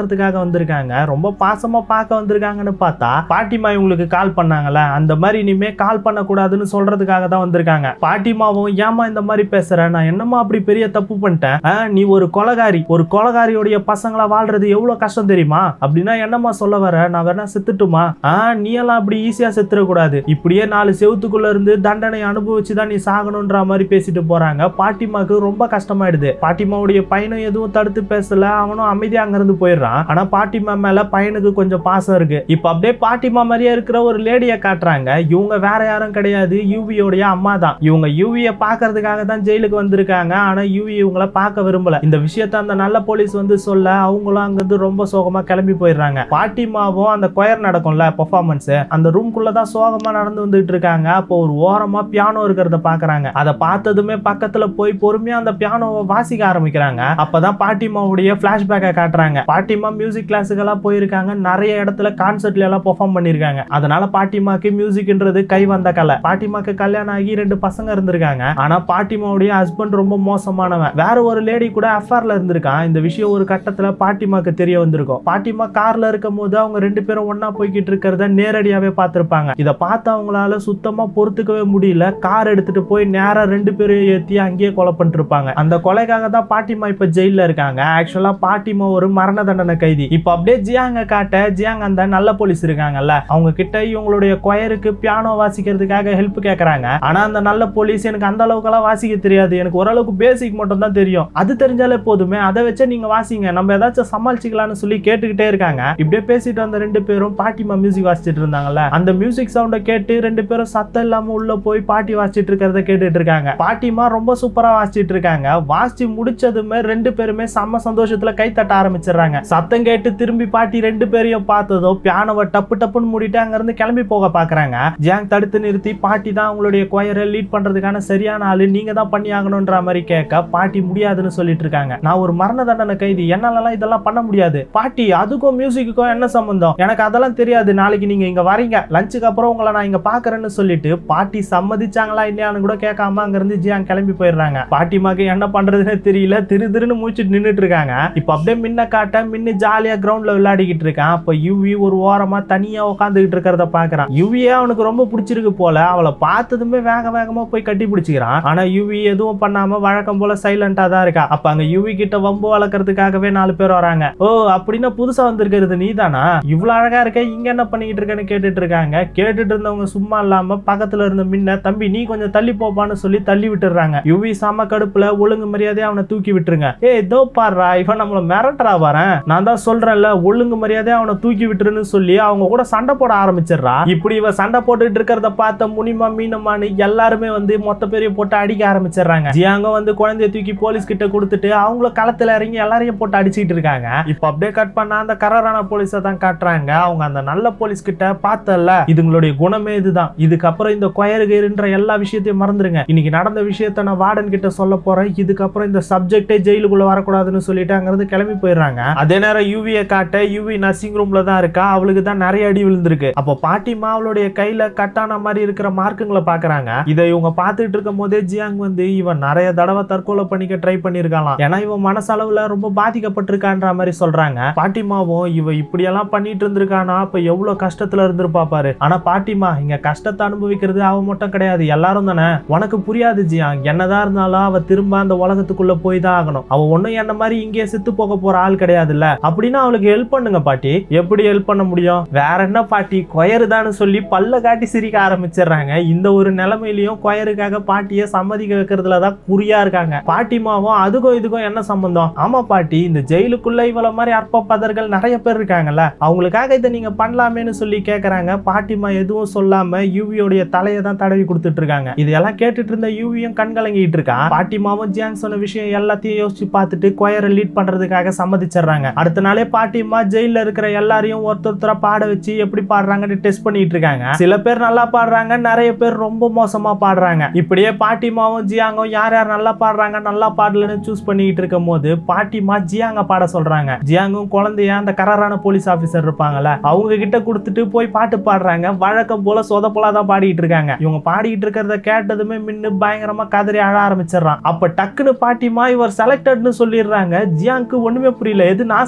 வந்திருக்காங்க ரொம்ப பாசமா பார்க்க வந்திருக்காங்கன்னு பார்த்தா பாட்டிமா இவங்களுக்கு கால் பண்ணாங்கல்ல அந்த மாதிரி இனிமே கால் பண்ணக்கூடாதுன்னு சொல்றதுக்காக தான் வந்திருக்காங்க பாட்டிமாவும் ஏமா இந்த மாதிரி பேசுற நான் என்னமா அப்படி பெரிய தப்பு பண்ணிட்டேன் ஆ, நீ ஒரு கொலகாரி ஒரு கொலகாரியோடைய பசங்களா வாழ்றது எவ்வளவு கஷ்டம் தெரியுமா அப்படின்னா என்னம்மா சொல்ல வர நான் வேணா செத்துட்டுமா ஆ நீ எல்லாம் அப்படி ஈஸியா செத்துடக்கூடாது இப்படியே நாலு செவுத்துக்குள்ள இருந்து தண்டனை அனுபவிச்சு தான் நீ சாகணுன்ற மாதிரி பேசிட்டு போறாங்க பாட்டிமாக்கு ரொம்ப கஷ்டமாயிடுது பாட்டிமாவுடைய பையனும் எதுவும் தடுத்து பேசல அவனும் அமைதியா அங்கிருந்து போயிடுறான் ஆனா பாட்டிமா மேல பையனுக்கு கொஞ்சம் பாசம் இருக்கு இப்ப அப்படியே பாட்டிமா மாதிரியே இருக்கிற ஒரு லேடிய காட்டுறாங்க இவங்க வேற யாரும் கிடையாது யூவியோடைய அம்மா தான் இவங்க யூவிய பாக்குறதுக்காக தான் ஜெயிலுக்கு வந்திருக்காங்க ஆனா யூவி இவங்கள பார்க்க விரும்பல இந்த விஷயத்த அந்த நல்ல போலீஸ் வந்து சொல்ல அவங்களும் அங்கிருந்து ரொம்ப சோகமா கிளம்பி போயிடுறாங்க பாட்டிமாவும் அந்த கொயர் நடக்கும்ல பெர்ஃபார்மன்ஸ் அந்த ரூம்குள்ள தான் சோகமா நடந்து வந்துட்டு இருக்காங்க அப்போ ஒரு ஓரமா பியானோ இருக்கிறத பாக்குறாங்க அதை பார்த்ததுமே பக்கத்துல போய் பொறுமையா அந்த பியானோவை வாசிக்க ஆரம்பிக்கிறாங்க அப்பதான் பாட்டிமாவுடைய பிளாஷ்பேக்கை காட்டுறாங்க பாட்டிமா மியூசிக் கிளாஸுக்கெல்லாம் போயிருக்காங்க நிறைய இடத்துல கான்சர்ட்ல எல்லாம் பெர்ஃபார்ம் பண்ணிருக்காங்க அதனால பாட்டிமாக்கு மியூசிக்ன்றது கை வந்த கலை பாட்டிமாக்கு கல்யாணம் ஆகி ரெண்டு பசங்க இருந்திருக்காங்க ஆனா பாட்டிமாவுடைய ஹஸ்பண்ட் ரொம்ப மோசமானவன் வேற ஒரு லேடி கூட அஃபேர்ல இருந்திருக்கான் இந்த விஷயம் ஒரு கட்டத்துல பாட்டிமாக்கு தெரிய வந்திருக்கும் பாட்டிமா கார்ல இருக்கும் போது அவங்க ரெண்டு பேரும் ஒண்ணா போய்கிட்டு இருக்கிறத நேரடியாவே பார்த்திருப்பாங்க இதை பார்த்து அவங்களால சுத்தமா பொறுத்துக்கவே முடியல கார் எடுத்துட்டு போய் நேரா ரெண்டு பேரும் ஏத்தி அங்கேயே கொலை பண்ணிருப்பாங்க அந்த கொலைக்காக தான் பாட்டிமா இப்ப ஜெயில இருக்காங்க ஆக்சுவலா பாட்டிமா ஒரு மரண தண்டனை கைதி இப்ப அப்படியே ஜியாங்க காட்ட ஜியாங் அந்த நல்ல போலீஸ் இருக்காங்கல்ல அவங்க கிட்ட இவங்களுடைய கொயருக்கு பியானோ வாசிக்கிறதுக்காக ஹெல்ப் கேக்குறாங்க ஆனா அந்த நல்ல போலீஸ் எனக்கு அந்த அளவுக்குலாம் வாசிக்க தெரியாது எனக்கு ஓரளவுக்கு பேசிக் மட்டும் தான் தெரியும் அது தெரிஞ்சாலே போதுமே அதை வச்சு நீங்க வாசிங்க நம்ம ஏதாச்சும் சமாளிச்சுக்கலாம்னு சொல்லி கேட்டுக்கிட்டே இருக்காங்க இப்படியே பேசிட்டு வந்த ரெண்டு பேரும் பாட்டிமா மியூசிக் வாசிச்சிட்டு இருந்தாங்கல்ல அந்த மியூசிக் சவுண்ட கேட்டு ரெண்டு பேரும் சத்தம் இல்லாம உள்ள போய் பாட்டி வாசிச்சிட்டு இருக்கிறத கேட்டுட்டு இருக்காங்க பாட்டிமா ரொம்ப சூப்பரா வாசிச்சிட்டு இருக்காங்க வாசிச்சு முடிச்சதுமே ரெண்டு பேருமே செம்ம சந்தோஷத்துல கை தட்ட ஆரம்பிச்சிடுறாங்க சத்தம் கேட்டு திரும்பி பாட்டி ரெண்டு பேரையும் பார்த்ததோ பியானோவை டப்பு டப்புன்னு மூடிட்டு அங்க இருந்து கிளம்பி போக பாக்குறாங்க ஜாங் தடுத்து நிறுத்தி பாட்டி தான் அவங்களுடைய கொயரை லீட் பண்றதுக்கான சரியான ஆளு நீங்க தான் பண்ணி ஆகணும்ன்ற மாதிரி கேட்க பாட்டி முடியாதுன்னு சொல்லிட்டு இருக்காங்க நான் ஒரு மரண தண்டனை கைதி என்னாலலாம் இதெல்லாம் பண்ண முடியாது பாட்டி அதுக்கும் மியூசிக்குக்கும் என்ன சம்பந்தம் எனக்கு அதெல்லாம் தெரியாது நாளைக்கு நீங்க இங்க வரீங்க லஞ்சுக்கு அப்புறம் உங்களை நான் இங்க பாக்குறேன்னு சொல்லிட்டு பாட்டி சம்மதிச்சாங்களா இல்லையான்னு கூட கேட்காம அங்க இருந்து ஜியாங் கிளம்பி போயிடுறாங்க பாட்டிமாக்கு என்ன பண்றதுன்னு தெரியல திரு திருன்னு மூச்சுட்டு நின்னுட்டு இருக்காங்க இப்ப அப்படியே மின்ன காட்ட மின்னு ஜாலியா கிரவுண்ட்ல விளையாடிக்கிட்டு இருக்கான் அப்ப யூவி ஒரு ஓரமா தனியா உட்காந்துக்கிட்டு இருக்கிறத பாக்குறான் யூவியே அவனுக்கு ரொம்ப பிடிச்சிருக்கு போல அவளை பார்த்ததுமே வேக வேகமா போய் கட்டி பிடிச்சிக்கிறான் ஆனா யூவி எதுவும் பண்ணாம வழக்கம் போல சைலண்டா தான் இருக்கா அப்ப அங்க யூவி கிட்ட வம்பு வளர்க்கறதுக்காகவே நாலு பேர் வராங்க ஓ அப்படின்னா புதுசா வந்திருக்கிறது நீதானா இவ்வளவு அழகா இருக்க இங்க என்ன பண்ணிக்கிட்டு இருக்கேன்னு கேட்டுட்டு இருக்காங்க கேட்டுட்டு இருந்தவங்க சும்மா இல்லாம பக்கத்துல இருந்த மின்ன தம்பி நீ கொஞ்சம் தள்ளி போப்பான்னு சொல்லி தள்ளி விட்டுறாங்க யுவி செம கடுப்புல ஒழுங்கு மரியாதையா அவனை தூக்கி விட்டுருங்க ஏய் இதோ பாடுறா இவன் நம்மள மிரட்டுறா வரேன் நான் தான் சொல்றேன்ல ஒழுங்கு மரியாதையா அவனை தூக்கி விட்டுருன்னு சொல்லி அவங்க கூட சண்டை போட ஆரம்பிச்சிடுறா இப்படி இவ சண்டை போட்டுட்டு இருக்கிறத பார்த்த முனிமா மீனமானு எல்லாருமே வந்து மொத்த பேரைய போட்டு அடிக்க ஆரம்பிச்சிடுறாங்க ஜியாங்க வந்து குழந்தைய தூக்கி போலீஸ் கிட்ட கொடுத்துட்டு அவங்கள களத்துல இறங்கி எல்லாரையும் போட்டு அடிச்சிட்டு இருக்காங்க இப்ப அப்படியே கட் பண்ணா அந்த கரரான போலீஸை தான் காட்டுறாங்க அவங்க அந்த நல்ல போலீஸ் கிட்ட பார்த்தல இதுங்களுடைய குணமே இதுதான் இதுக்கப்புறம் இந்த கொயருகின்ற எல்லா விஷயத்தையும் மறந்துருங்க இன்னைக்கு நடந்த விஷயத்த நான் வார்டன் கிட்ட சொல்ல போறேன் இதுக்கப்புறம் இந்த சப்ஜெக்டே ஜெயிலுக்குள்ள வரக்கூடாதுன்னு சொல்லிட்டு அங்கிருந்து கிளம்பி போயிடுறாங்க அதே நேரம் யூவியை காட்ட யூவி நர்சிங் ரூம்ல தான் இருக்கா அவளுக்கு தான் நிறைய அடி விழுந்திருக்கு அப்போ பாட்டிமா அவளுடைய கையில கட்டான மாதிரி இருக்கிற மார்க்குங்களை பாக்குறாங்க இதை இவங்க பார்த்துட்டு இருக்கும் போதே ஜியாங் வந்து இவன் நிறைய தடவை தற்கொலை பண்ணிக்க ட்ரை பண்ணிருக்கலாம் ஏன்னா இவன் மனசளவுல ரொம்ப பாதிக்கப்பட்டிருக்கான்ற மாதிரி சொல்றாங்க பாட்டிமாவும் இவ இப்படியெல்லாம் பண்ணிட்டு இருந்திருக்கானா அப்ப எவ்வளவு கஷ்டத்துல இருந்திருப்பா பாரு ஆனா பாட்டிமா இங்க கஷ்டத்தை அனுபவிக்கிறது அவ மட்டும் கிடையாது எல்லாரும் தானே உனக்கு புரியாது ஜியாங் என்னதான் இருந்தாலும் அவ திரும்ப அந்த உலகத்துக்குள்ள போய் தான் ஆகணும் அவ ஒண்ணும் என்ன மாதிரி இங்கே செத்து போக போற ஆள் கிடையாதுல்ல அப்படின்னா அவளுக்கு ஹெல்ப் பண்ணுங்க பாட்டி எப்படி ஹெல்ப் பண்ண முடியும் வேற என்ன பாட்டி கொயருதான்னு சொல்லி பல்ல காட்டி சிரிக்க ஆரம்பிச்சிடுறாங்க இந்த ஒரு நிலைமையிலயும் கொயருக்காக பாட்டியை சம்மதிக்க வைக்கிறதுல தான் குறியா இருக்காங்க பாட்டிமாவும் அதுக்கும் இதுக்கும் என்ன சம்பந்தம் ஆமா பாட்டி இந்த ஜெயிலுக்குள்ள இவ்வளவு மாதிரி அற்ப பதர்கள் நிறைய பேர் இருக்காங்கல்ல அவங்களுக்காக இதை நீங்க பண்ணலாமேன்னு சொல்லி கேக்குறாங்க பாட்டிமா எதுவும் சொல்லாம யூவியோடைய தலையை தான் தடவி கொடுத்துட்டு இருக்காங்க இதெல்லாம் கேட்டுட்டு இருந்த யூவியும் கண் கலங்கிட்டு இருக்கா பாட்டிமாவும் ஜியாங் சொன்ன விஷயம் எல்லாத்தையும் யோசிச்சு பார்த்துட்டு கொயரை லீட் பண்றதுக்காக சம்மதிச்சிடுறாங்க அடுத்த நாளே பாட்டிமா ஜெயில இருக்கிற எல்லாரையும் ஒருத்தொருத்தரா பாட வச்சு எப்படி பாடுறாங்கன்னு டெஸ்ட் பண்ணிட்டு இருக்காங்க சில பேர் நல்லா பாடுறாங்க நிறைய பேர் ரொம்ப மோசமா பாடுறாங்க இப்படியே பாட்டிமாவும் ஜியாங்கும் யார் யார் நல்லா பாடுறாங்க நல்லா பாடலன்னு சூஸ் பண்ணிட்டு இருக்கும் போது பாட்டிமா ஜியாங்க பாட சொல்றாங்க ஜியாங்கும் குழந்தைய அந்த கராரான போலீஸ் ஆபீசர் இருப்பாங்கல்ல அவங்க கிட்ட கொடுத்துட்டு போய் பாட்டு பாடுறாங்க வழக்கம் போல சொதப்பலா தான் பாடிட்டு இருக்காங்க இவங்க பாடிட்டு இருக்கிறத கேட்டதுமே மின்னு பயங்கரமா கதறி அழ ஆரம்பிச்சிடுறான் அப்ப டக்குன்னு பாட்டிமா இவர் செலக்டட்னு சொல்லிடுறாங்க ஜியாங்க்கு ஒண்ணுமே புரியல எது நான் செலக்டடா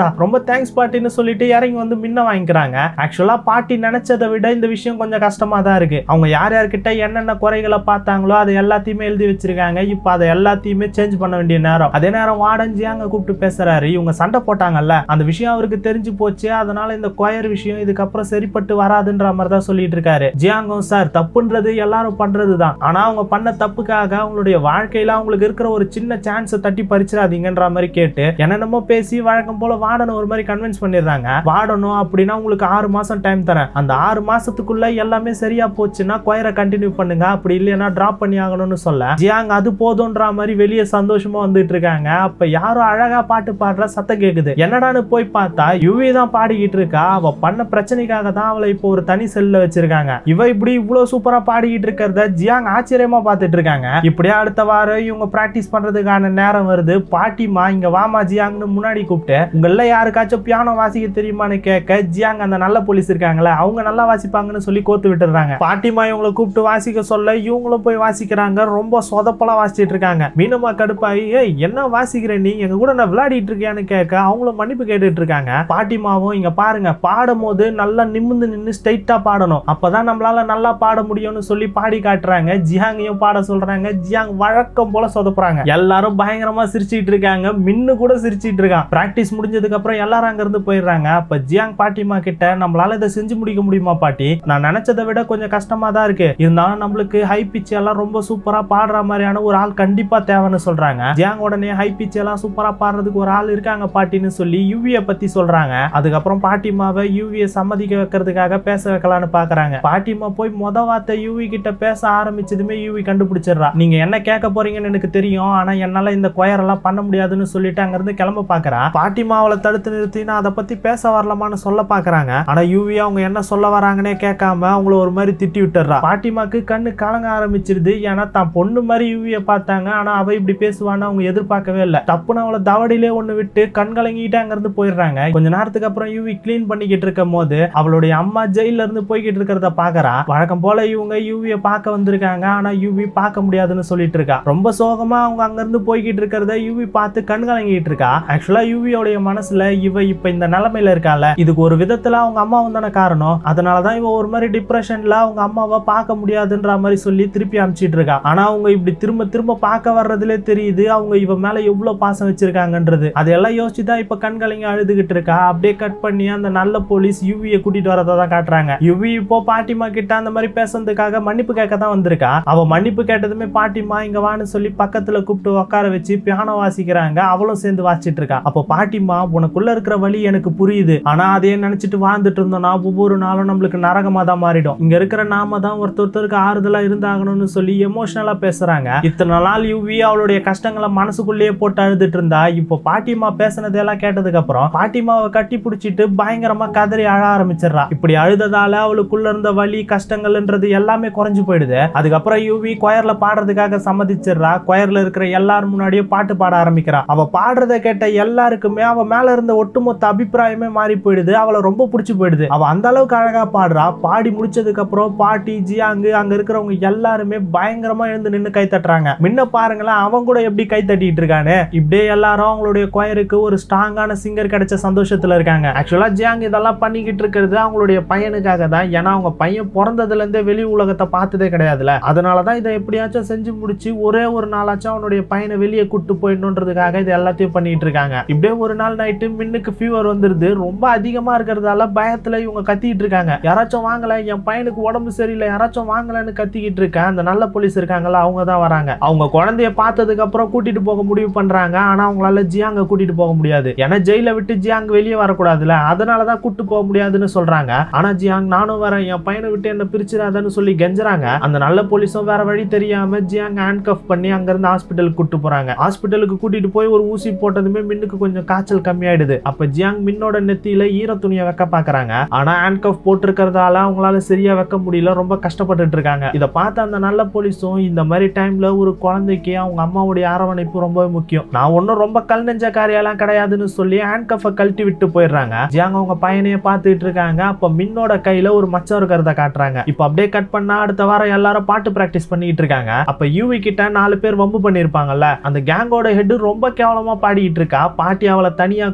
ரொம்ப தேங்க்ஸ் பாட்டின்னு சொல்லிட்டு இறங்கி வந்து மின்ன வாங்கிக்கிறாங்க ஆக்சுவலா பாட்டி நினைச்சதை விட இந்த விஷயம் கொஞ்சம் கஷ்டமா தான் இருக்கு அவங்க யார் யார்கிட்ட என்னென்ன குறைகளை பார்த்தாங்களோ அதை எல்லாத்தையுமே எழுதி வச்சிருக்காங்க இப்போ அதை எல்லாத்தையுமே சேஞ்ச் பண்ண வேண்டிய நேரம் அதே நேரம் வாடஞ்சி அங்க கூப்பிட்டு பேசுறாரு இவங்க சண்டை போட்டாங்கல்ல அந்த விஷயம் அவருக்கு தெரிஞ்சு போச்சு அதனால இந்த கொயர் விஷயம் இதுக்கப்புறம் சரிப்பட்டு வராதுன்ற மாதிரி தான் சொல்லிட்டு இருக்காரு ஜியாங்கம் சார் தப்புன்றது எல்லாரும் பண்றது தான் ஆனா அவங்க பண்ண தப்புக்காக அவங்களுடைய வாழ்க்கையில அவங்களுக்கு இருக்கிற ஒரு சின்ன சான்ஸை தட்டி பறிச்சிடாதீங்கன்ற மாதிரி கேட்டு என்னென்னமோ பேசி வழக்கம் போல வார்டனை ஒரு மாதிரி கன்வின்ஸ் பண்ணிடுறாங்க வாடணும் அப்படின்னா உங்களுக்கு ஆறு மாசம் டைம் தரேன் அந்த ஆறு மாசத்துக்குள்ள எல்லாமே சரியா போச்சுன்னா கொயரை கண்டினியூ பண்ணுங்க அப்படி இல்லைன்னா டிராப் பண்ணி ஆகணும்னு சொல்ல ஜியாங் அது போதும்ன்ற மாதிரி வெளியே சந்தோஷமா வந்துட்டு இருக்காங்க அப்ப யாரோ அழகா பாட்டு பாடுற சத்தம் கேக்குது என்னடான்னு போய் பார்த்தா யுவி தான் பாடிக்கிட்டு இருக்கா அவ பண்ண பிரச்சனைக்காக தான் அவளை இப்போ ஒரு தனி செல்ல வச்சிருக்காங்க இவ இப்படி இவ்வளவு சூப்பரா பாடிக்கிட்டு இருக்கிறத ஜியாங் ஆச்சரியமா பார்த்துட்டு இருக்காங்க இப்படியே அடுத்த வாரம் இவங்க பிராக்டிஸ் பண்றதுக்கான நேரம் வருது பாட்டிமா இங்க வாமா ஜியாங்னு முன்னாடி கூப்பிட்டு உங்கள யாருக்காச்சும் பியானோ வாசிக்க தெரியுமான்னு கேட்க ஜியாங் அந்த நல்ல போலீஸ் இருக்காங்களே அவங்க நல்லா வாசிப்பாங்கன்னு சொல்லி கோத்து விட்டுறாங்க பாட்டிமா இவங்களை கூப்பிட்டு வாசிக்க சொல்ல இவங்களும் போய் வாசிக்கிறாங்க ரொம்ப சொதப்பலா வாசிச்சிட்டு இருக்காங்க மீனம்மா கடுப்பாகி "ஏய், என்ன வாசிக்கிற நீ எங்க கூட நான் விளையாடிட்டு இருக்கியான்னு கேட்க அவங்களும் மன்னிப்பு கேட்டுட்டு இருக்காங்க பாட்டிமாவும் இங்க பாருங்க பாடும் போது நல்லா நிமிர்ந்து நின்று ஸ்ட்ரைட்டா பாடணும் அப்பதான் நம்மளால நல்லா பாட முடியும்னு சொல்லி பாடி காட்டுறாங்க ஜியாங்கையும் பாட சொல்றாங்க ஜியாங் வழக்கம் போல சொதப்புறாங்க எல்லாரும் பயங்கரமா சிரிச்சிட்டு இருக்காங்க மின்னு கூட சிரிச்சிட்டு இருக்கான் பிராக்டிஸ் முடிஞ்சதுக்கு அப்புறம் எல்லாரும் அங்க இருந்து போயிடுறாங்க அப்ப ஜியாங் பாட்டிமா கிட்ட நம்மளால இதை செஞ்சு முடிக்க முடியுமா பாட்டி நான் நினைச்சதை விட கொஞ்சம் கஷ்டமா தான் இருக்கு இருந்தாலும் நம்மளுக்கு ஹை பிச் எல்லாம் ரொம்ப சூப்பரா பாடுற மாதிரியான ஒரு ஆள் கண்டிப்பா தேவைன்னு சொல்றாங்க ஜியாங் உடனே ஹை பிச் எல்லாம் சூப்பரா பாடுறதுக்கு ஒரு ஆள் இருக்காங்க பாட்டின்னு சொல்லி யூவிய பத்தி சொல்றாங்க அதுக்கப்புறம் பாட்டிமாவை யூவிய சம்மதிக்க வைக்கிறதுக்காக பேச வைக்கலாம்னு பாக்குறாங்க பாட்டிமா போய் மொத வார்த்தை யூவி கிட்ட பேச ஆரம்பிச்சதுமே யூவி கண்டுபிடிச்சிடுறா நீங்க என்ன கேட்க போறீங்கன்னு எனக்கு தெரியும் ஆனா என்னால இந்த கொயர் எல்லாம் பண்ண முடியாதுன்னு சொல்லிட்டு அங்க இருந்து கிளம்ப பாக்குறா பாட்டிமா அவளை தடுத்து நிறுத்தி நான் அதை பத்தி பேச வரலாமான்னு சொல்ல பாக்குறாங்க ஆனா யூவி அவங்க என்ன சொல்ல வராங்கன்னே கேட்காம அவங்கள ஒரு மாதிரி திட்டி விட்டுறா பாட்டிமாக்கு கண்ணு கலங்க ஆரம்பிச்சிருது ஏன்னா தான் பொண்ணு மாதிரி யூவிய பார்த்தாங்க ஆனா அவ இப்படி பேசுவான்னு அவங்க எதிர்பார்க்கவே இல்லை தப்புன்னு அவளை தவடியிலே ஒண்ணு விட்டு கண் கலங்கிட்டு அங்க இருந்து போயிடுறாங்க கொஞ்ச நேரத்துக்கு அப்புறம் யூவி க்ளீன் பண்ணிக்கிட்டு இருக்கும் போது அவளுடைய அம்மா ஜெயில இருந்து போய்கிட்டு இருக்கிறத பாக்குறா வழக்கம் போல இவங்க யூவிய பார்க்க வந்திருக்காங்க ஆனா யூவி பார்க்க முடியாதுன்னு சொல்லிட்டு இருக்கா ரொம்ப சோகமா அவங்க அங்க இருந்து போய்கிட்டு இருக்கிறத யூவி பார்த்து கண் கலங்கிட்டு இருக்கா ஆக்சுவலா யூவியோடைய மனசுல இவ இப்ப இந்த நிலைமையில இருக்கால இதுக்கு ஒரு விதத்துல அவங்க அம்மா வந்தான காரணம் அதனாலதான் இவ ஒரு மாதிரி டிப்ரெஷன்ல அவங்க அம்மாவை பார்க்க முடியாதுன்ற மாதிரி சொல்லி திருப்பி அனுப்பிச்சிட்டு இருக்கா ஆனா அவங்க இப்படி திரும்ப திரும்ப பார்க்க வர்றதுலே தெரியுது அவங்க இவ மேல எவ்வளவு பாசம் வச்சிருக்காங்கன்றது அதெல்லாம் யோசிச்சு தான் இப்ப கண் கலங்கி அழுதுகிட்டு இருக்கா அப்படியே கட் பண்ணி அந்த நல்ல போலீஸ் யூவியை கூட்டிட்டு வரதை தான் காட்டுறாங்க யுவி இப்போ பாட்டிமா கிட்ட அந்த மாதிரி பேசுறதுக்காக மன்னிப்பு கேட்க தான் வந்திருக்கா அவ மன்னிப்பு கேட்டதுமே பாட்டிமா இங்க வான்னு சொல்லி பக்கத்துல கூப்பிட்டு உட்கார வச்சு பியானோ வாசிக்கிறாங்க அவளும் சேர்ந்து வாசிச்சிட்டு இருக்கா அப்போ பாட்டிமா உனக்குள்ள இருக்கிற வழி எனக்கு புரியுது ஆனா அதையே நினைச்சிட்டு வாழ்ந்துட்டு இருந்தோம்னா ஒவ்வொரு நாளும் நம்மளுக்கு நரகமா தான் மாறிடும் இங்க இருக்கிற நாம தான் ஒருத்தர் ஒருத்தருக்கு ஆறுதலா இருந்தாகணும்னு சொல்லி எமோஷனலா பேசுறாங்க இத்தனை நாள் யுவி அவளுடைய கஷ்டங்களை மனசுக்குள்ளேயே போட்டு அழுதுட்டு இருந்தா இப்போ பாட்டிமா பேசுனதெல்லாம் கேட்டதுக்கு அப்புறம் பாட்டிமாவை கட்டி பிடிச்சிட்டு பயங்கரமா கதறி அழ ஆரம்பிச்சிடுறா இப்படி அழுததால அவளுக்குள்ள இருந்த வலி கஷ்டங்கள்ன்றது எல்லாமே குறைஞ்சு போயிடுது அதுக்கப்புறம் யூவி கொயர்ல பாடுறதுக்காக சம்மதிச்சிடுறா கொயர்ல இருக்கிற எல்லாரும் முன்னாடியும் பாட்டு பாட ஆரம்பிக்கிறா அவ பாடுறத கேட்ட எல்லாருக்குமே அவ மேல இருந்த ஒட்டுமொத்த அபிப்பிராயமே மாறி போயிடுது அவளை ரொம்ப பிடிச்சு போயிடுது அவ அந்த அளவுக்கு அழகா பாடுறா பாடி முடிச்சதுக்கு அப்புறம் பாட்டி ஜியாங்கு அங்க இருக்கிறவங்க எல்லாருமே பயங்கரமா எழுந்து நின்னு கை தட்டுறாங்க முன்ன பாருங்களேன் அவன் கூட எப்படி கை தட்டிட்டு இருக்கானு இப்படியே எல்லாரும் அவங்களுடைய கொயருக்கு ஒரு ஸ்ட்ராங்கான சிங்கர் கிடைச்ச சந்தோஷத்துல இருக்காங்க ஆக்சுவலா ஜியாங் இதெல்லாம் பண்ணிக்கிட்டு இருக்கிறது அவங்களுடைய பையனுக்காக தான் ஏன்னா அவங்க பையன் பிறந்ததுல இருந்தே வெளி உலகத்தை பார்த்ததே கிடையாதுல அதனாலதான் இதை எப்படியாச்சும் செஞ்சு முடிச்சு ஒரே ஒரு நாளாச்சும் அவனுடைய பையனை வெளியே கூட்டு போயிடணுன்றதுக்காக இது எல்லாத்தையும் பண்ணிட்டு இருக்காங்க இப்படியே ஒரு நாள் நைட்டு மின்னுக்கு ஃபீவர் வந்துருது ரொம்ப அதிகமா இருக்கிறதால பயத்துல இவங்க கத்திட்டு இருக்காங்க யாராச்சும் வாங்கல என் பையனுக்கு உடம்பு சரியில்லை யாராச்சும் வாங்கலன்னு கத்திக்கிட்டு இருக்கேன் அந்த நல்ல போலீஸ் இருக்காங்கல்ல அவங்க தான் வராங்க அவங்க குழந்தைய பார்த்ததுக்கு அப்புறம் கூட்டிட்டு போக முடிவு பண்றாங்க ஆனா அவங்களால ஜியாங்க கூட்டிட்டு போக முடியாது ஏன்னா ஜெயில விட்டு ஜியாங் வெளியே வரக்கூடாதுல அதனாலதான் கூட்டு போக முடியாதுன்னு சொல்றாங்க ஆனா ஜியாங் நானும் வரேன் என் பையனை விட்டு என்ன பிரிச்சிடாதன்னு சொல்லி கெஞ்சுறாங்க அந்த நல்ல போலீஸும் வேற வழி தெரியாம ஜியாங் ஹேண்ட் கஃப் பண்ணி அங்க இருந்து ஹாஸ்பிட்டலுக்கு கூட்டு போறாங்க ஹாஸ்பிட்டலுக்கு கூட்டிட்டு போய் ஒரு ஊசி போட்டதுமே மின்னுக்கு கொஞ்சம் காய்ச்சல் கம்மியாயிடுது அப்ப ஜியாங் மின்னோட நெத்தியில ஈர துணியை வைக்க பாக்குறாங்க ஆனா ஹேண்ட் கஃப் போட்டிருக்கிறதால அவங்களால சரியா வைக்க முடியல ரொம்ப கஷ்டப்பட்டுட்டு இருக்காங்க இதை பார்த்த அந்த நல்ல போலீஸும் இந்த மாதிரி டைம்ல ஒரு குழந்தைக்கு அவங்க அம்மாவுடைய அரவணைப்பு ரொம்பவே முக்கியம் நான் ஒன்றும் ரொம்ப கல் நெஞ்ச காரியெல்லாம் கிடையாதுன்னு சொல்லி ஹேண்ட் கஃபை கழட்டி விட்டு போயிடுறாங்க ஜியாங் அவங்க பையனையே பார்த்துட்டு இருக்காங்க அப்ப மின்னோட கையில ஒரு மச்சம் இருக்கிறத காட்டுறாங்க இப்போ அப்படியே கட் பண்ணா அடுத்த வாரம் எல்லாரும் பாட்டு பிராக்டிஸ் பண்ணிட்டு இருக்காங்க அப்ப யூவி கிட்ட நாலு பேர் வம்பு பண்ணிருப்பாங்கல்ல அந்த கேங்கோட ஹெட் ரொம்ப கேவலமா பாடிட்டு இருக்கா பாட்டி அவளை தனியா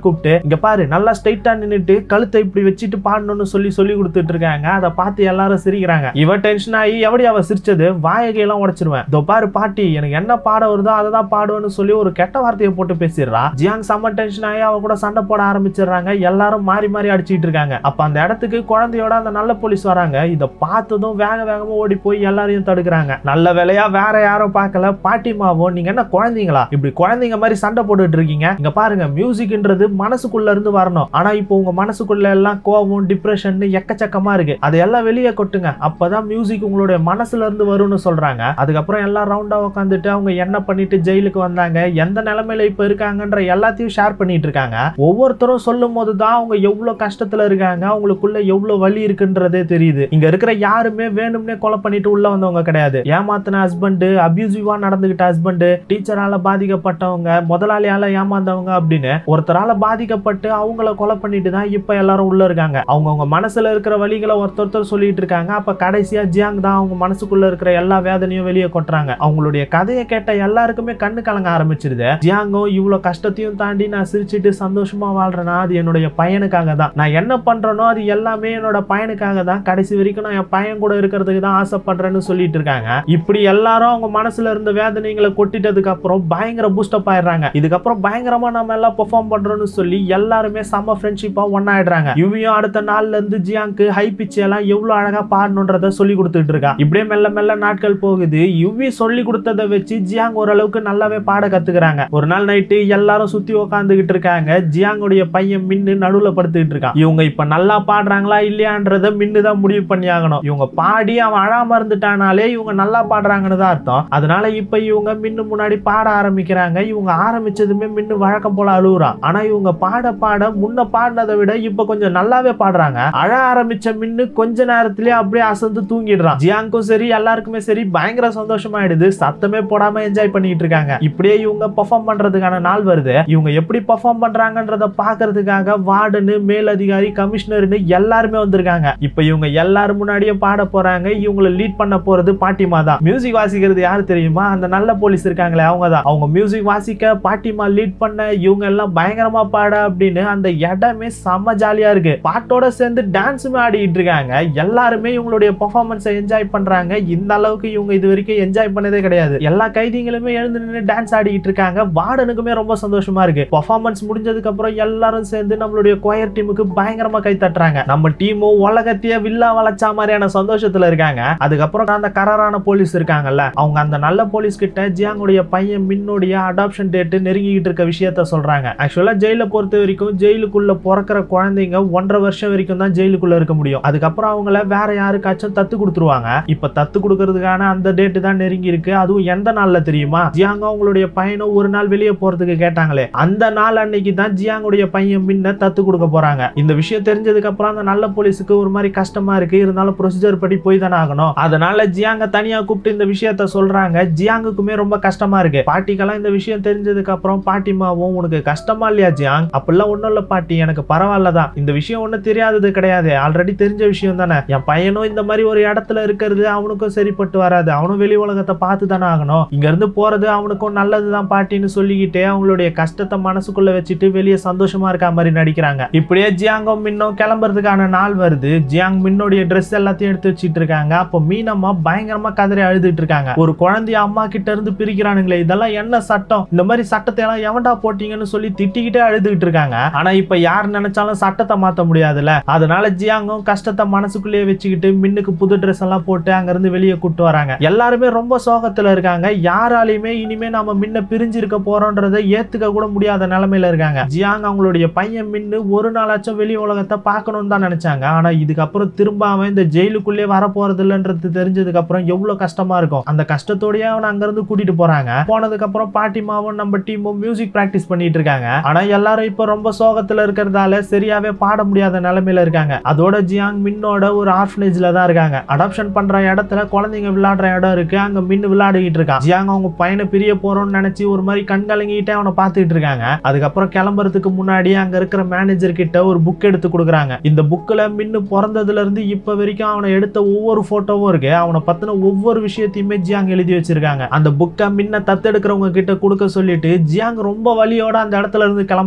கூப்பிட்டு இங்க பாரு நல்லா ஸ்ட்ரைட்டா நின்னுட்டு கழுத்தை இப்படி வச்சுட்டு பாடணும்னு சொல்லி சொல்லி கொடுத்துட்டு இருக்காங்க அதை பார்த்து எல்லாரும் சிரிக்கிறாங்க இவ டென்ஷன் ஆகி எப்படி அவ சிரிச்சது வாயகையெல்லாம் உடைச்சிருவேன் இதோ பாரு பாட்டி எனக்கு என்ன பாட வருதோ அதை தான் பாடுவேன்னு சொல்லி ஒரு கெட்ட வார்த்தையை போட்டு பேசிடுறா ஜியாங் செம்ம டென்ஷன் ஆகி அவ கூட சண்டை போட ஆரம்பிச்சிடுறாங்க எல்லாரும் மாறி மாறி அடிச்சிட்டு இருக்காங்க அப்ப அந்த இடத்துக்கு குழந்தையோட அந்த நல்ல போலீஸ் வராங்க இதை பார்த்ததும் வேக வேகமா ஓடி போய் எல்லாரையும் தடுக்கிறாங்க நல்ல வேலையா வேற யாரும் பார்க்கல பாட்டிமாவும் நீங்க என்ன குழந்தைங்களா இப்படி குழந்தைங்க மாதிரி சண்டை போட்டுட்டு இருக்கீங்க இங்க பாருங்க மியூசிக்ன்றது மனசுக்குள்ள இருந்து வரணும் ஆனா இப்போ உங்க மனசுக்குள்ள எல்லாம் கோவம் டிப்ரெஷன் எக்கச்சக்கமா இருக்கு அதையெல்லாம் வெளியே கொட்டுங்க அப்பதான் மியூசிக் உங்களுடைய மனசுல இருந்து வரும்னு சொல்றாங்க அதுக்கப்புறம் எல்லாம் ரவுண்டா உட்காந்துட்டு அவங்க என்ன பண்ணிட்டு ஜெயிலுக்கு வந்தாங்க எந்த நிலைமையில இப்ப இருக்காங்கன்ற எல்லாத்தையும் ஷேர் பண்ணிட்டு இருக்காங்க ஒவ்வொருத்தரும் சொல்லும் போது தான் அவங்க எவ்வளவு கஷ்டத்துல இருக்காங்க அவங்களுக்குள்ள எவ்வளவு வலி இருக்குன்றதே தெரியுது இங்க இருக்கிற யாருமே வேணும்னே கொலை பண்ணிட்டு உள்ள வந்தவங்க கிடையாது ஏமாத்தின ஹஸ்பண்ட் அபியூசிவா நடந்துகிட்ட ஹஸ்பண்ட் டீச்சரால பாதிக்கப்பட்டவங்க முதலாளியால ஏமாந்தவங்க அப்படின்னு ஒருத்தரால பாதிக்கப்பட்டு அவங்கள கொலை பண்ணிட்டு தான் இப்ப எல்லாரும் உள்ள இருக்காங்க அவங்கவுங்க மனசுல இருக்கிற வழிகளை ஒருத்தர் ஒருத்தர் சொல்லிட்டு இருக்காங்க அப்ப கடைசியா ஜியாங் தான் அவங்க மனசுக்குள்ள இருக்கிற எல்லா வேதனையும் வெளியே கொட்டுறாங்க அவங்களுடைய கதையை கேட்ட எல்லாருக்குமே கண்ணு கலங்க ஆரம்பிச்சிருது ஜியாங்கும் இவ்வளவு கஷ்டத்தையும் தாண்டி நான் சிரிச்சிட்டு சந்தோஷமா வாழ்றேன்னா அது என்னுடைய பையனுக்காக தான் நான் என்ன பண்றேனோ அது எல்லாமே என்னோட பையனுக்காக தான் கடைசி வரைக்கும் நான் என் பையன் கூட இருக்கிறதுக்கு தான் ஆசைப்படுறேன்னு சொல்லிட்டு இருக்காங்க இப்படி எல்லாரும் அவங்க மனசுல இருந்த வேதனைகளை கொட்டிட்டதுக்கு அப்புறம் பயங்கர பூஸ்டப் ஆயிடுறாங்க இதுக்கப்புறம் பயங்கரமா நம்ம எல்லாம் பெர்ஃபார்ம் பண்றோம்னு சொல்லி எல்லாருமே செம்ம ஃப்ரெண்ட்ஷிப்பா ஒன்னாயிடுறாங்க இவையும் அடுத்த நாள்ல இருந்து ஜியாங்க்கு ஹை பிச் எல்லாம் எவ்வளவு அழகா பாடணுன்றத சொல்லி கொடுத்துட்டு இருக்கா இப்படியே மெல்ல மெல்ல நாட்கள் போகுது யுவி சொல்லி கொடுத்ததை வச்சு ஜியாங் ஓரளவுக்கு நல்லாவே பாட கத்துக்கிறாங்க ஒரு நாள் நைட்டு எல்லாரும் சுத்தி உக்காந்துகிட்டு இருக்காங்க ஜியாங்குடைய பையன் மின்னு நடுவுல படுத்துக்கிட்டு இருக்கான் இவங்க இப்ப நல்லா பாடுறாங்களா இல்லையான்றத மின்னு தான் முடிவு பண்ணி ஆகணும் இவங்க பாடி அவன் அழாம இருந்துட்டானாலே இவங்க நல்லா பாடுறாங்கன்னு தான் அர்த்தம் அதனால இப்ப இவங்க மின்னு முன்னாடி பாட ஆரம்பிக்கிறாங்க இவங்க ஆரம்பிச்சதுமே மின்னு வழக்கம் போல அழுகுறான் ஆனா இவங்க பாட பாட முன்ன பாடினதை விட இப்ப கொஞ்சம் நல்லாவே பாடுறாங்க அழ ஆரம்பிச்ச மின்னு கொஞ்ச நேரத்திலேயே அப்படியே அசந்து தூங்கிடுறான் ஜியாங்கும் சரி எல்லாருக்குமே சரி பயங்கர சந்தோஷமாயிடுது சத்தமே போடாம என்ஜாய் பண்ணிட்டு இருக்காங்க இப்படியே இவங்க பெர்ஃபார்ம் பண்றதுக்கான நாள் வருது இவங்க எப்படி பெர்ஃபார்ம் பண்றாங்கன்றத பாக்குறதுக்காக வார்டனு மேலதிகாரி கமிஷனர்னு எல்லாருமே வந்திருக்காங்க இப்ப இவங்க எல்லாரும் முன்னாடியே பாட போறாங்க இவங்களை லீட் பண்ண போறது பாட்டிமா தான் மியூசிக் வாசிக்கிறது யாரு தெரியுமா அந்த நல்ல போலீஸ் இருக்காங்களே அவங்க தான் அவங்க மியூசிக் வாசிக்க பாட்டிமா லீட் பண்ண இவங்க எல்லாம் பயங்கரமா பாட அப்படின்னு அந்த இடமே செம்ம ஜாலியா இருக்கு பாட்டோட சேர்ந்து டான்ஸுமே ஆடிட்டு இருக்காங்க எல்லாருமே இவங்களுடைய பெர்ஃபார்மன்ஸை என்ஜாய் பண்றாங்க இந்த அளவுக்கு இவங்க இது வரைக்கும் என்ஜாய் பண்ணதே கிடையாது எல்லா கைதிகளுமே எழுந்து நின்று டான்ஸ் ஆடிட்டு இருக்காங்க வார்டனுக்குமே ரொம்ப சந்தோஷமா இருக்கு பெர்ஃபார்மன்ஸ் முடிஞ்சதுக்கு அப்புறம் எல்லாரும் சேர்ந்து நம்மளுடைய கொயர் டீமுக்கு பயங்கரமா கை தட்டுறாங்க நம்ம டீமும் உலகத்தையே வில்லா வளைச்சா மாதிரியான சந்தோஷத்துல இருக்காங்க அதுக்கப்புறம் அந்த கரரான போலீஸ் இருக்காங்கல்ல அவங்க அந்த நல்ல போலீஸ் கிட்ட ஜியாங்குடைய பையன் மின்னுடைய அடாப்ஷன் டேட் நெருங்கிட்டு இருக்க விஷயத்த சொல்றாங்க ஆக்சுவலா ஜெயில பொறுத்த வரைக்கும் ஜெயிலுக்குள்ள பிறக்கிற குழந்தைங்க ஒன்றரை வருஷம் வரைக்கும் தான் ஜெயிலுக்குள்ள இருக்க முடியும் அதுக்கப்புறம் அவங்கள வேற யாருக்காச்சும் தத்து கொடுத்துருவாங்க இப்ப தத்து கொடுக்கறதுக்கான அந்த டேட் தான் நெருங்கி இருக்கு அதுவும் எந்த நாள்ல தெரியுமா ஜியாங்க அவங்களுடைய பையனும் ஒரு நாள் வெளியே போறதுக்கு கேட்டாங்களே அந்த நாள் அன்னைக்கு தான் ஜியாங்குடைய பையன் முன்ன தத்து கொடுக்க போறாங்க இந்த விஷயம் தெரிஞ்சதுக்கு அப்புறம் அந்த நல்ல போலீஸுக்கு ஒரு மாதிரி கஷ்டமா இருக்கு இருந்தாலும் ப்ரொசீஜர் படி போய் தானே ஆகணும் அதனால ஜியாங்க தனியா கூப்பிட்டு இந்த விஷயத்த சொல்றாங்க ஜியாங்குக்குமே ரொம்ப கஷ்டமா இருக்கு பாட்டிக்கெல்லாம் இந்த விஷயம் தெரிஞ்சதுக்கு அப்புறம் பாட்டிமாவும் உனக்கு கஷ்டமா இல்லையா ஜியாங் அப்படிலாம் ஒண்ணும் இல்ல பாட்டி எனக்கு பரவாயில்ல தான் இந்த விஷயம் ஒண்ணு தெரியாதது கிடையாது ஆல்ரெடி தெரிஞ்ச விஷயம் தானே என் பையனும் இந்த மாதிரி ஒரு இடத்துல இருக்கிறது அவனுக்கும் சரிப்பட்டு வராது அவனும் வெளி உலகத்தை பார்த்து தானே ஆகணும் இங்க இருந்து போறது அவனுக்கும் நல்லதுதான் பாட்டின்னு சொல்லிக்கிட்டே அவங்களுடைய கஷ்டத்தை மனசுக்குள்ள வச்சுட்டு வெளியே சந்தோஷமா இருக்க மாதிரி நடிக்கிறாங்க இப்படியே ஜியாங்கும் மின்னும் கிளம்புறதுக்கான நாள் வருது ஜியாங் மின்னுடைய ட்ரெஸ் எல்லாத்தையும் எடுத்து வச்சிட்டு இருக்காங்க அப்போ மீனம்மா பயங்கரமா கதறி அழுதுட்டு இருக்காங்க ஒரு குழந்தைய அம்மா கிட்ட இருந்து பிரிக்கிறானுங்களே இதெல்லாம் என்ன சட்டம் இந்த மாதிரி சட்டத்தை எல்லாம் எவன்டா போட்டீங்கன்னு சொல்லி திட்டிக்கிட்டே அழுதுகிட்டு இருக்காங்க ஆனா இப்ப யார் நினைச்சாலும் சட்டத்தை மாத்த முடியாதுல்ல அதனால ஜியாங்கும் கஷ்டத்தை மனசுக்குள்ளேயே வச்சுக்கிட்டு மின்னுக்கு புது ட்ரெஸ் எல்லாம் போட்டு அங்க இருந்து வெளியே கூட்டு வராங்க எல்லாருமே ரொம்ப சோகத்துல இருக்காங்க யாராலையுமே இனிமே நாம முன்ன பிரிஞ்சு இருக்க போறோன்றதை ஏத்துக்க கூட முடியாத நிலைமையில இருக்காங்க ஜியாங் அவங்களுடைய பையன் மின்னு ஒரு நாளாச்சும் வெளி உலகத்தை பார்க்கணும்னு தான் நினைச்சாங்க ஆனா இதுக்கப்புறம் திரும்ப அவன் இந்த ஜெயிலுக்குள்ளே வர போறது இல்லைன்றது தெரிஞ்சதுக்கு அப்புறம் எவ்வளவு கஷ்டமா இருக்கும் அந்த கஷ்டத்தோடயே அவனை அங்க இருந்து கூட்டிட்டு போறாங்க போனதுக்கு அப்புறம் பாட்டிமாவும் நம்ம டீமும் மியூசிக் பிராக்டிஸ் பண்ணிட்டு இருக்காங்க ஆனா எல்லாரும் இப்ப ரொம்ப சோகத்துல இருக்கிறதால சரியாவே பாட முடியாத நிலைமையில இருக்காங்க அதோட ஜியாங் மின்னோட ஒரு ஆர்ஃபனேஜ்ல தான் இருக்காங்க அடாப்ஷன் பண்ற இடத்துல குழந்தைங்க விளையாடுற இடம் இருக்கு அங்க மின்னு விளையாடிக்கிட்டு இருக்கான் ஜியாங் அவங்க பையனை பிரிய போறோம்னு நினைச்சு ஒரு மாதிரி கண் கலங்கிட்டே அவனை பார்த்துட்டு இருக்காங்க அதுக்கப்புறம் கிளம்புறதுக்கு முன்னாடி அங்க இருக்கிற மேனேஜர் கிட்ட ஒரு புக் எடுத்து கொடுக்குறாங்க இந்த புக்ல மின்னு பிறந்ததுல இருந்து இப்ப வரைக்கும் அவனை எடுத்த ஒவ்வொரு போட்டோவும் இருக்கு அவனை பத்தின ஒவ்வொரு விஷயத்தையுமே ஜியாங் எழுதி வச்சிருக்காங்க அந்த புக்கை மின்ன தத்தெடுக்கிறவங்க கிட்ட கொடுக்க சொல்லிட்டு ஜியாங் ரொம்ப வலியோட அந்த இடத்துல இருந்து கிளம்புறாங்க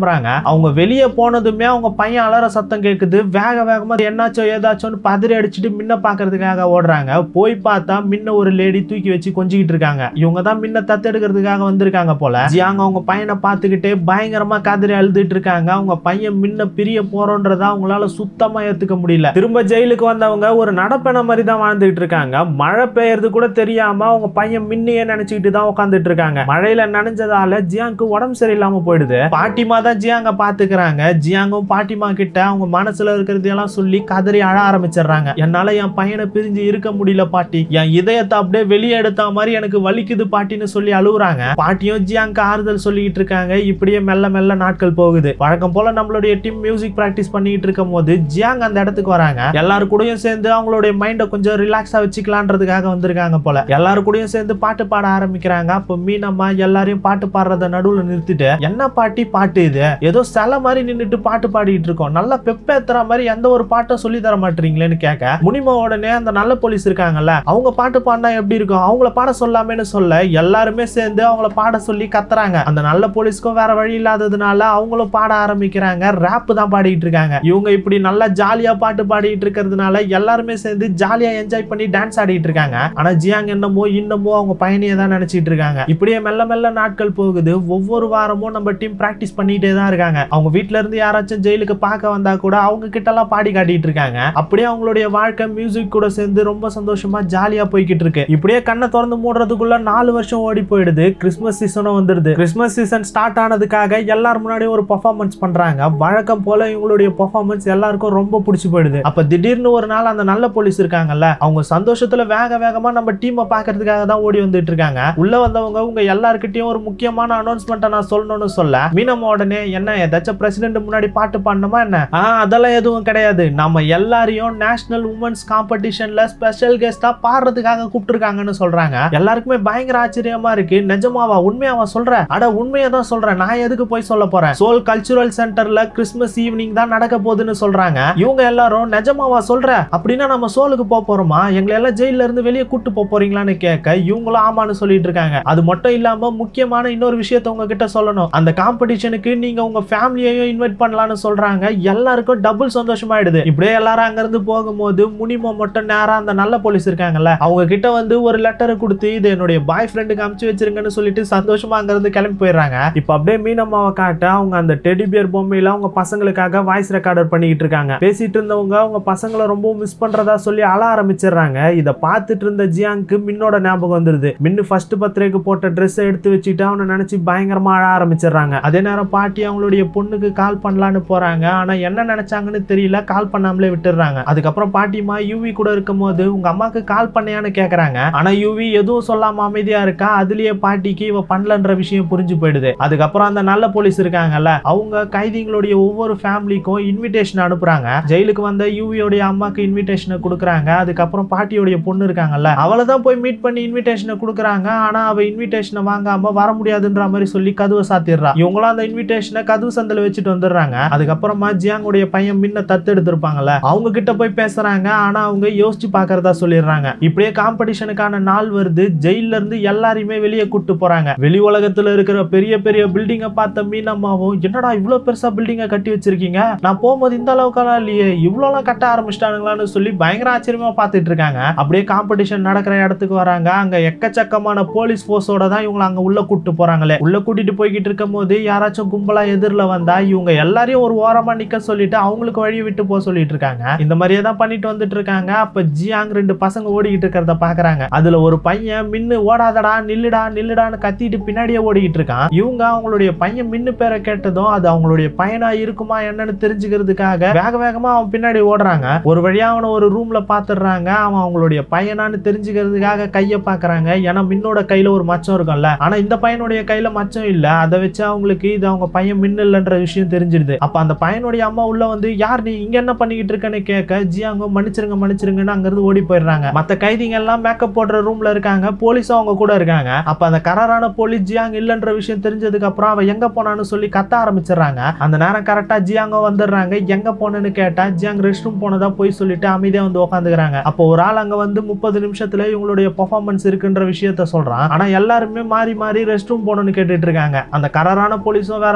கிளம்புறாங்க அவங்க வெளியே போனதுமே அவங்க பையன் அலற சத்தம் கேக்குது வேக வேகமா என்னாச்சோ ஏதாச்சோன்னு பதறி அடிச்சுட்டு மின்ன பாக்குறதுக்காக ஓடுறாங்க போய் பார்த்தா மின்ன ஒரு லேடி தூக்கி வச்சு கொஞ்சிக்கிட்டு இருக்காங்க இவங்க தான் மின்ன தத்தெடுக்கிறதுக்காக வந்திருக்காங்க போல ஜியாங்க அவங்க பையனை பார்த்துக்கிட்டே பயங்கரமா கதறி அழுதுட்டு இருக்காங்க அவங்க பையன் மின்ன பிரிய போறோன்றத அவங்களால சுத்தமா ஏத்துக்க முடியல திரும்ப ஜெயிலுக்கு வந்தவங்க ஒரு நடப்பென மாதிரி தான் வாழ்ந்துட்டு இருக்காங்க மழை பெய்யறது கூட தெரியாம அவங்க பையன் மின்னையே நினைச்சுக்கிட்டு தான் உட்காந்துட்டு இருக்காங்க மழையில நனைஞ்சதால ஜியாங்க்கு உடம்பு சரியில்லாம போயிடுது பாட்டிமா தான் ஜியாங்க பாத்துக்கிறாங்க ஜியாங்கும் பாட்டிமா கிட்ட அவங்க மனசுல இருக்கிறதையெல்லாம் சொல்லி கதறி அழ ஆரம்பிச்சிடுறாங்க என்னால என் பையனை பிரிஞ்சு இருக்க முடியல பாட்டி என் இதயத்தை அப்படியே வெளியே எடுத்த மாதிரி எனக்கு வலிக்குது பாட்டின்னு சொல்லி அழுகுறாங்க பாட்டியும் ஜியாங்க்கு ஆறுதல் சொல்லிட்டு இருக்காங்க இப்படியே மெல்ல மெல்ல நாட்கள் போகுது வழக்கம் போல நம்மளுடைய டீம் மியூசிக் பிராக்டிஸ் பண்ணிட்டு இருக்கும் போது ஜியாங் அந்த இடத்துக்கு வராங்க எல்லாரு கூடயும் சேர்ந்து அவங்களுடைய மைண்டை கொஞ்சம் ரிலாக்ஸா வச்சுக்கலான்றதுக்காக வந்திருக்காங்க போல எல்லாரு கூடயும் சேர்ந்து பாட்டு பாட ஆரம்பிக்கிறாங்க அப்போ மீனம்மா எல்லாரையும் பாட்டு பாடுறத நடுவுல நிறுத்திட்டு என்ன பாட்டி பாட்டு இது ஏதோ சிலை மாதிரி நின்னுட்டு பாட்டு பாடிட்டு இருக்கோம் நல்லா பெப்பேத்துற மாதிரி எந்த ஒரு பாட்டும் சொல்லி தர மாட்டீங்களேன்னு கேட்க முனிமா உடனே அந்த நல்ல போலீஸ் இருக்காங்கல்ல அவங்க பாட்டு பாடினா எப்படி இருக்கும் அவங்கள பாட சொல்லாமேன்னு சொல்ல எல்லாருமே சேர்ந்து அவங்கள பாட சொல்லி கத்துறாங்க அந்த நல்ல போலீஸ்க்கும் வேற வழி இல்லாததுனால அவங்களும் பாட ஆரம்பிக்கிறாங்க ரேப் தான் பாடிட்டு இருக்காங்க இவங்க இப்படி நல்லா ஜாலியா பாட்டு பாடிட்டு இருக்கிறதுனால எல்லாருமே சேர்ந்து ஜாலியா என்ஜாய் பண்ணி டான்ஸ் ஆடிட்டு இருக்காங்க ஆனா ஜியாங் என்னமோ இன்னமோ அவங்க பயணியை தான் நினைச்சிட்டு இருக்காங்க இப்படியே மெல்ல மெல்ல நாட்கள் போகுது ஒவ்வொரு வாரமும் நம்ம டீம் பிராக்டிஸ் பண்ணிட்டே தான் இருக்காங்க அவங்க வீட்ல இருந்து யாராச்சும் ஜெயிலுக்கு பார்க்க வந்தா கூட அவங்க கிட்ட எல்லாம் பாடி காட்டிட்டு இருக்காங்க அப்படியே அவங்களுடைய வாழ்க்கை மியூசிக் கூட சேர்ந்து ரொம்ப சந்தோஷமா ஜாலியா போய்கிட்டு இருக்கு இப்படியே கண்ணை திறந்து மூடுறதுக்குள்ள நாலு வருஷம் ஓடி போயிடுது கிறிஸ்மஸ் சீசனும் வந்துடுது கிறிஸ்மஸ் சீசன் ஸ்டார்ட் ஆனதுக்காக எல்லார் முன்னாடியும் ஒரு பெர்ஃபார்மன்ஸ் பண்றாங்க வழக்கம் போல இவங்களுடைய பெர்ஃபார்மன்ஸ் எல்லாருக்கும் ரொம்ப பிடிச்சி போயிடுது அப்ப திடீர்னு ஒரு நாள் அந்த நல்ல போலீஸ் இருக்காங்கல்ல அவங்க சந்தோஷத்துல வேக வேகமா நம்ம டீமை பாக்குறதுக்காக தான் ஓடி வந்துட்டு இருக்காங்க உள்ள வந்தவங்க உங்க எல்லார்கிட்டயும் ஒரு முக்கியமான அனௌன்ஸ்மெண்ட்டை நான் சொல்லணும்னு சொல்ல மீனம்மா உடனே என்ன ஏதாச்சும் பிரசிடென்ட் முன்னாடி பாட்டு பாடணுமா என்ன ஆ அதெல்லாம் எதுவும் கிடையாது நம்ம எல்லாரையும் நேஷனல் உமன்ஸ் காம்படிஷன்ல ஸ்பெஷல் கெஸ்டா பாடுறதுக்காக கூப்பிட்டுருக்காங்கன்னு சொல்றாங்க எல்லாருக்குமே பயங்கர ஆச்சரியமா இருக்கு நிஜமாவா உண்மையாவா சொல்ற அட உண்மையை தான் சொல்றேன் நான் எதுக்கு போய் சொல்ல போறேன் சோல் கல்ச்சுரல் சென்டர்ல கிறிஸ்மஸ் ஈவினிங் தான் நடக்க போகுதுன்னு சொல்றாங்க இவங்க எல்லாரும் நிஜமாவா சொல்ற அப்படின்னா நம்ம சோலுக்கு போக போறோமா எங்களை எல்லாம் ஜெயில இருந்து வெளியே கூட்டு போக போறீங்களான்னு கேட்க இவங்களும் ஆமான்னு சொல்லிட்டு இருக்காங்க அது மட்டும் இல்லாம முக்கியமான இன்னொரு விஷயத்த உங்ககிட்ட சொல்லணும் அந்த காம்படிஷனுக்கு நீங்க உங்க ஃபேமிலியையும் இன்வைட் பண்ணலாம்னு சொல்றாங்க எல்லாருக்கும் டபுள் சந்தோஷமாயிடுது இப்படியே எல்லாரும் அங்க இருந்து போகும்போது முனிமா மட்டும் நேரா அந்த நல்ல போலீஸ் இருக்காங்கல்ல அவங்க கிட்ட வந்து ஒரு லெட்டரை கொடுத்து இது என்னுடைய பாய் ஃப்ரெண்டுக்கு அமுச்சு வச்சிருங்கன்னு சொல்லிட்டு சந்தோஷமா அங்க இருந்து கிளம்பி போயிடுறாங்க இப்ப அப்படியே மீனம்மாவை காட்ட அவங்க அந்த டெடி பியர் பொம்மையில அவங்க பசங்களுக்காக வாய்ஸ் ரெக்கார்டர் பண்ணிக்கிட்டு இருக்காங்க பேசிட்டு இருந்தவங்க அவங்க பசங்களை ரொம்ப மிஸ் பண்றதா சொல்லி அழ ஆரம்பிச்சிடுறாங்க இதை பார்த்துட்டு இருந்த ஜியாங்க்கு மின்னோட ஞாபகம் வந்துருது மின்னு ஃபர்ஸ்ட் பர்த்டேக்கு போட்ட ட்ரெஸ் எடுத்து வச்சுட்டு அவனை நினைச்சு பயங்கரமா அழ ஆரம்பிச்சிடுறாங்க அதே நேரம் பாட்டி அவங்களுடைய பொண்ணுக்கு கால் பண்ணலான்னு போறாங்க ஆனா என்ன நினைச்சாங்கன்னு தெரியல கால் பண்ணாமலே விட்டுறாங்க அதுக்கப்புறம் பாட்டிமா யூவி கூட இருக்கும்போது உங்க அம்மாக்கு கால் பண்ணியான்னு கேக்குறாங்க ஆனா யூவி எதுவும் சொல்லாம அமைதியா இருக்கா அதுலயே பாட்டிக்கு இவ பண்ணலன்ற விஷயம் புரிஞ்சு போயிடுது அதுக்கப்புறம் அந்த நல்ல போலீஸ் இருக்காங்கல்ல அவங்க கைதிகளுடைய ஒவ்வொரு ஃபேமிலிக்கும் இன்விடேஷன் அனுப்புறாங்க ஜெயிலுக்கு வந்த யூவியோடைய அம்மாக்கு இன்விடேஷனை கொடுக்குறாங்க அதுக்கப்புறம் பாட்டியோடைய பொண்ணு இருக்காங்கல்ல அவளை தான் போய் மீட் பண்ணி இன்விடேஷனை கொடுக்குறாங்க ஆனா அவ இன்விடேஷனை வாங்காம வர முடியாதுன்ற மாதிரி சொல்லி கதவை சாத்திடுறா இவங்களும் அந்த இன்விடேஷனை கதவு சந்தில வச்சுட்டு வந்துடுறாங்க அதுக்கப்புறமா ஜியாங்குடைய பையன் முன்ன தத்து எடுத்திருப்பாங்கல்ல அவங்க கிட்ட போய் பேசுறாங்க ஆனா அவங்க யோசிச்சு பாக்குறதா சொல்லிடுறாங்க இப்படியே காம்படிஷனுக்கான நாள் வருது ஜெயில இருந்து எல்லாரையுமே வெளியே கூட்டு போறாங்க வெளி உலகத்துல இருக்கிற பெரிய பெரிய பில்டிங்கை பார்த்த மீனம்மாவும் என்னடா இவ்வளவு பெருசா பில்டிங்கை கட்டி வச்சிருக்கீங்க நான் போகும்போது இந்த அளவுக்கெல்லாம் இல்லையே இவ்வளோலாம் கட்ட ஆரம்பிச்சிட்டானுங்களான்னு சொல்லி பயங்கர ஆச்சரியமா பார்த்துட்டு இருக்காங்க அப்படியே காம்படிஷன் நடக்கிற இடத்துக்கு வராங்க அங்க எக்கச்சக்கமான போலீஸ் ஃபோர்ஸோட தான் இவங்களை அங்க உள்ள கூட்டு போறாங்களே உள்ள கூட்டிட்டு போய்கிட்டு இருக்கும் போது யாராச்சும் கும்பலா எதிரில் வந்தா இவங்க எல்லாரையும் ஒரு ஓரமா நிக்க சொல்லிட்டு அவங்களுக்கு வழி விட்டு போக சொல்லிட்டு இருக்காங்க இந்த மாதிரியே தான் பண்ணிட்டு வந்துட்டு இருக்காங்க அப்ப ஜியாங் ரெண்டு பசங்க ஓடிக்கிட்டு இருக்கிறத பாக்குறாங்க அதுல ஒரு பையன் மின்னு ஓடாதடா நில்லுடா நில்லுடான்னு கத்திட்டு பின்னாடியே ஓடிக்கிட்டு இருக்கான் இவங்க அவங்களுடைய பையன் மின்னு பேரை கேட்டதும் அது அவங்களுடைய பையனா இருக்குமா என்னன்னு தெரிஞ்சுக்கிறதுக்காக வேக வேகமா அவன் பின்னாடி ஓடுறாங்க ஒரு வழியா அவனை ஒரு ரூம்ல பாத்துடுறாங்க அவன் அவங்களுடைய பையனான்னு தெரிஞ்சுக்கிறதுக்காக கையை பாக்குறாங்க ஏன்னா மின்னோட கையில ஒரு மச்சம் இருக்கும்ல ஆனா இந்த பையனுடைய கையில மச்சம் இல்ல அதை வச்சு அவங்களுக்கு இது அவங்க பையன் மின்னு இல்லைன்ற விஷயம் தெரிஞ்சிருது அப்ப அந்த பையனுடைய அம்மா உள்ள வந்து யார் நீ இங்க என்ன பண்ணிக்கிட்டு இருக்கன்னு கேட்க ஜியாங்க மன்னிச்சிருங்க மன்னிச்சிருங்கன்னு அங்க இருந்து ஓடி போயிடுறாங்க மத்த கைதிங்க எல்லாம் மேக்கப் போடுற ரூம்ல இருக்காங்க போலீஸும் அவங்க கூட இருக்காங்க அப்ப அந்த கராரான போலீஸ் ஜியாங் இல்லைன்ற விஷயம் தெரிஞ்சதுக்கு அப்புறம் அவன் எங்க போனான்னு சொல்லி கத்த ஆரம்பிச்சிடுறாங்க அந்த நேரம் கரெக்டா ஜியாங்க வந்துடுறாங்க எங்க போனேன்னு கேட்டா ஜியாங் ரெஸ்ட் ரூம் போனதா போய் சொல்லிட்டு அமைதியா வந்து உட்காந்துக்கிறாங்க அப்போ ஒரு ஆள் அங்க வந்து முப்பது நிமிஷத்துல இவங்களுடைய பெர்ஃபார்மன்ஸ் இருக்குன்ற விஷயத்த சொல்றான் ஆனா எல்லாருமே மாறி மாறி ரெஸ்ட் ரூம் போகணும்னு கேட்டுட்டு இருக்காங்க அந்த கராரான போலீஸும் வேற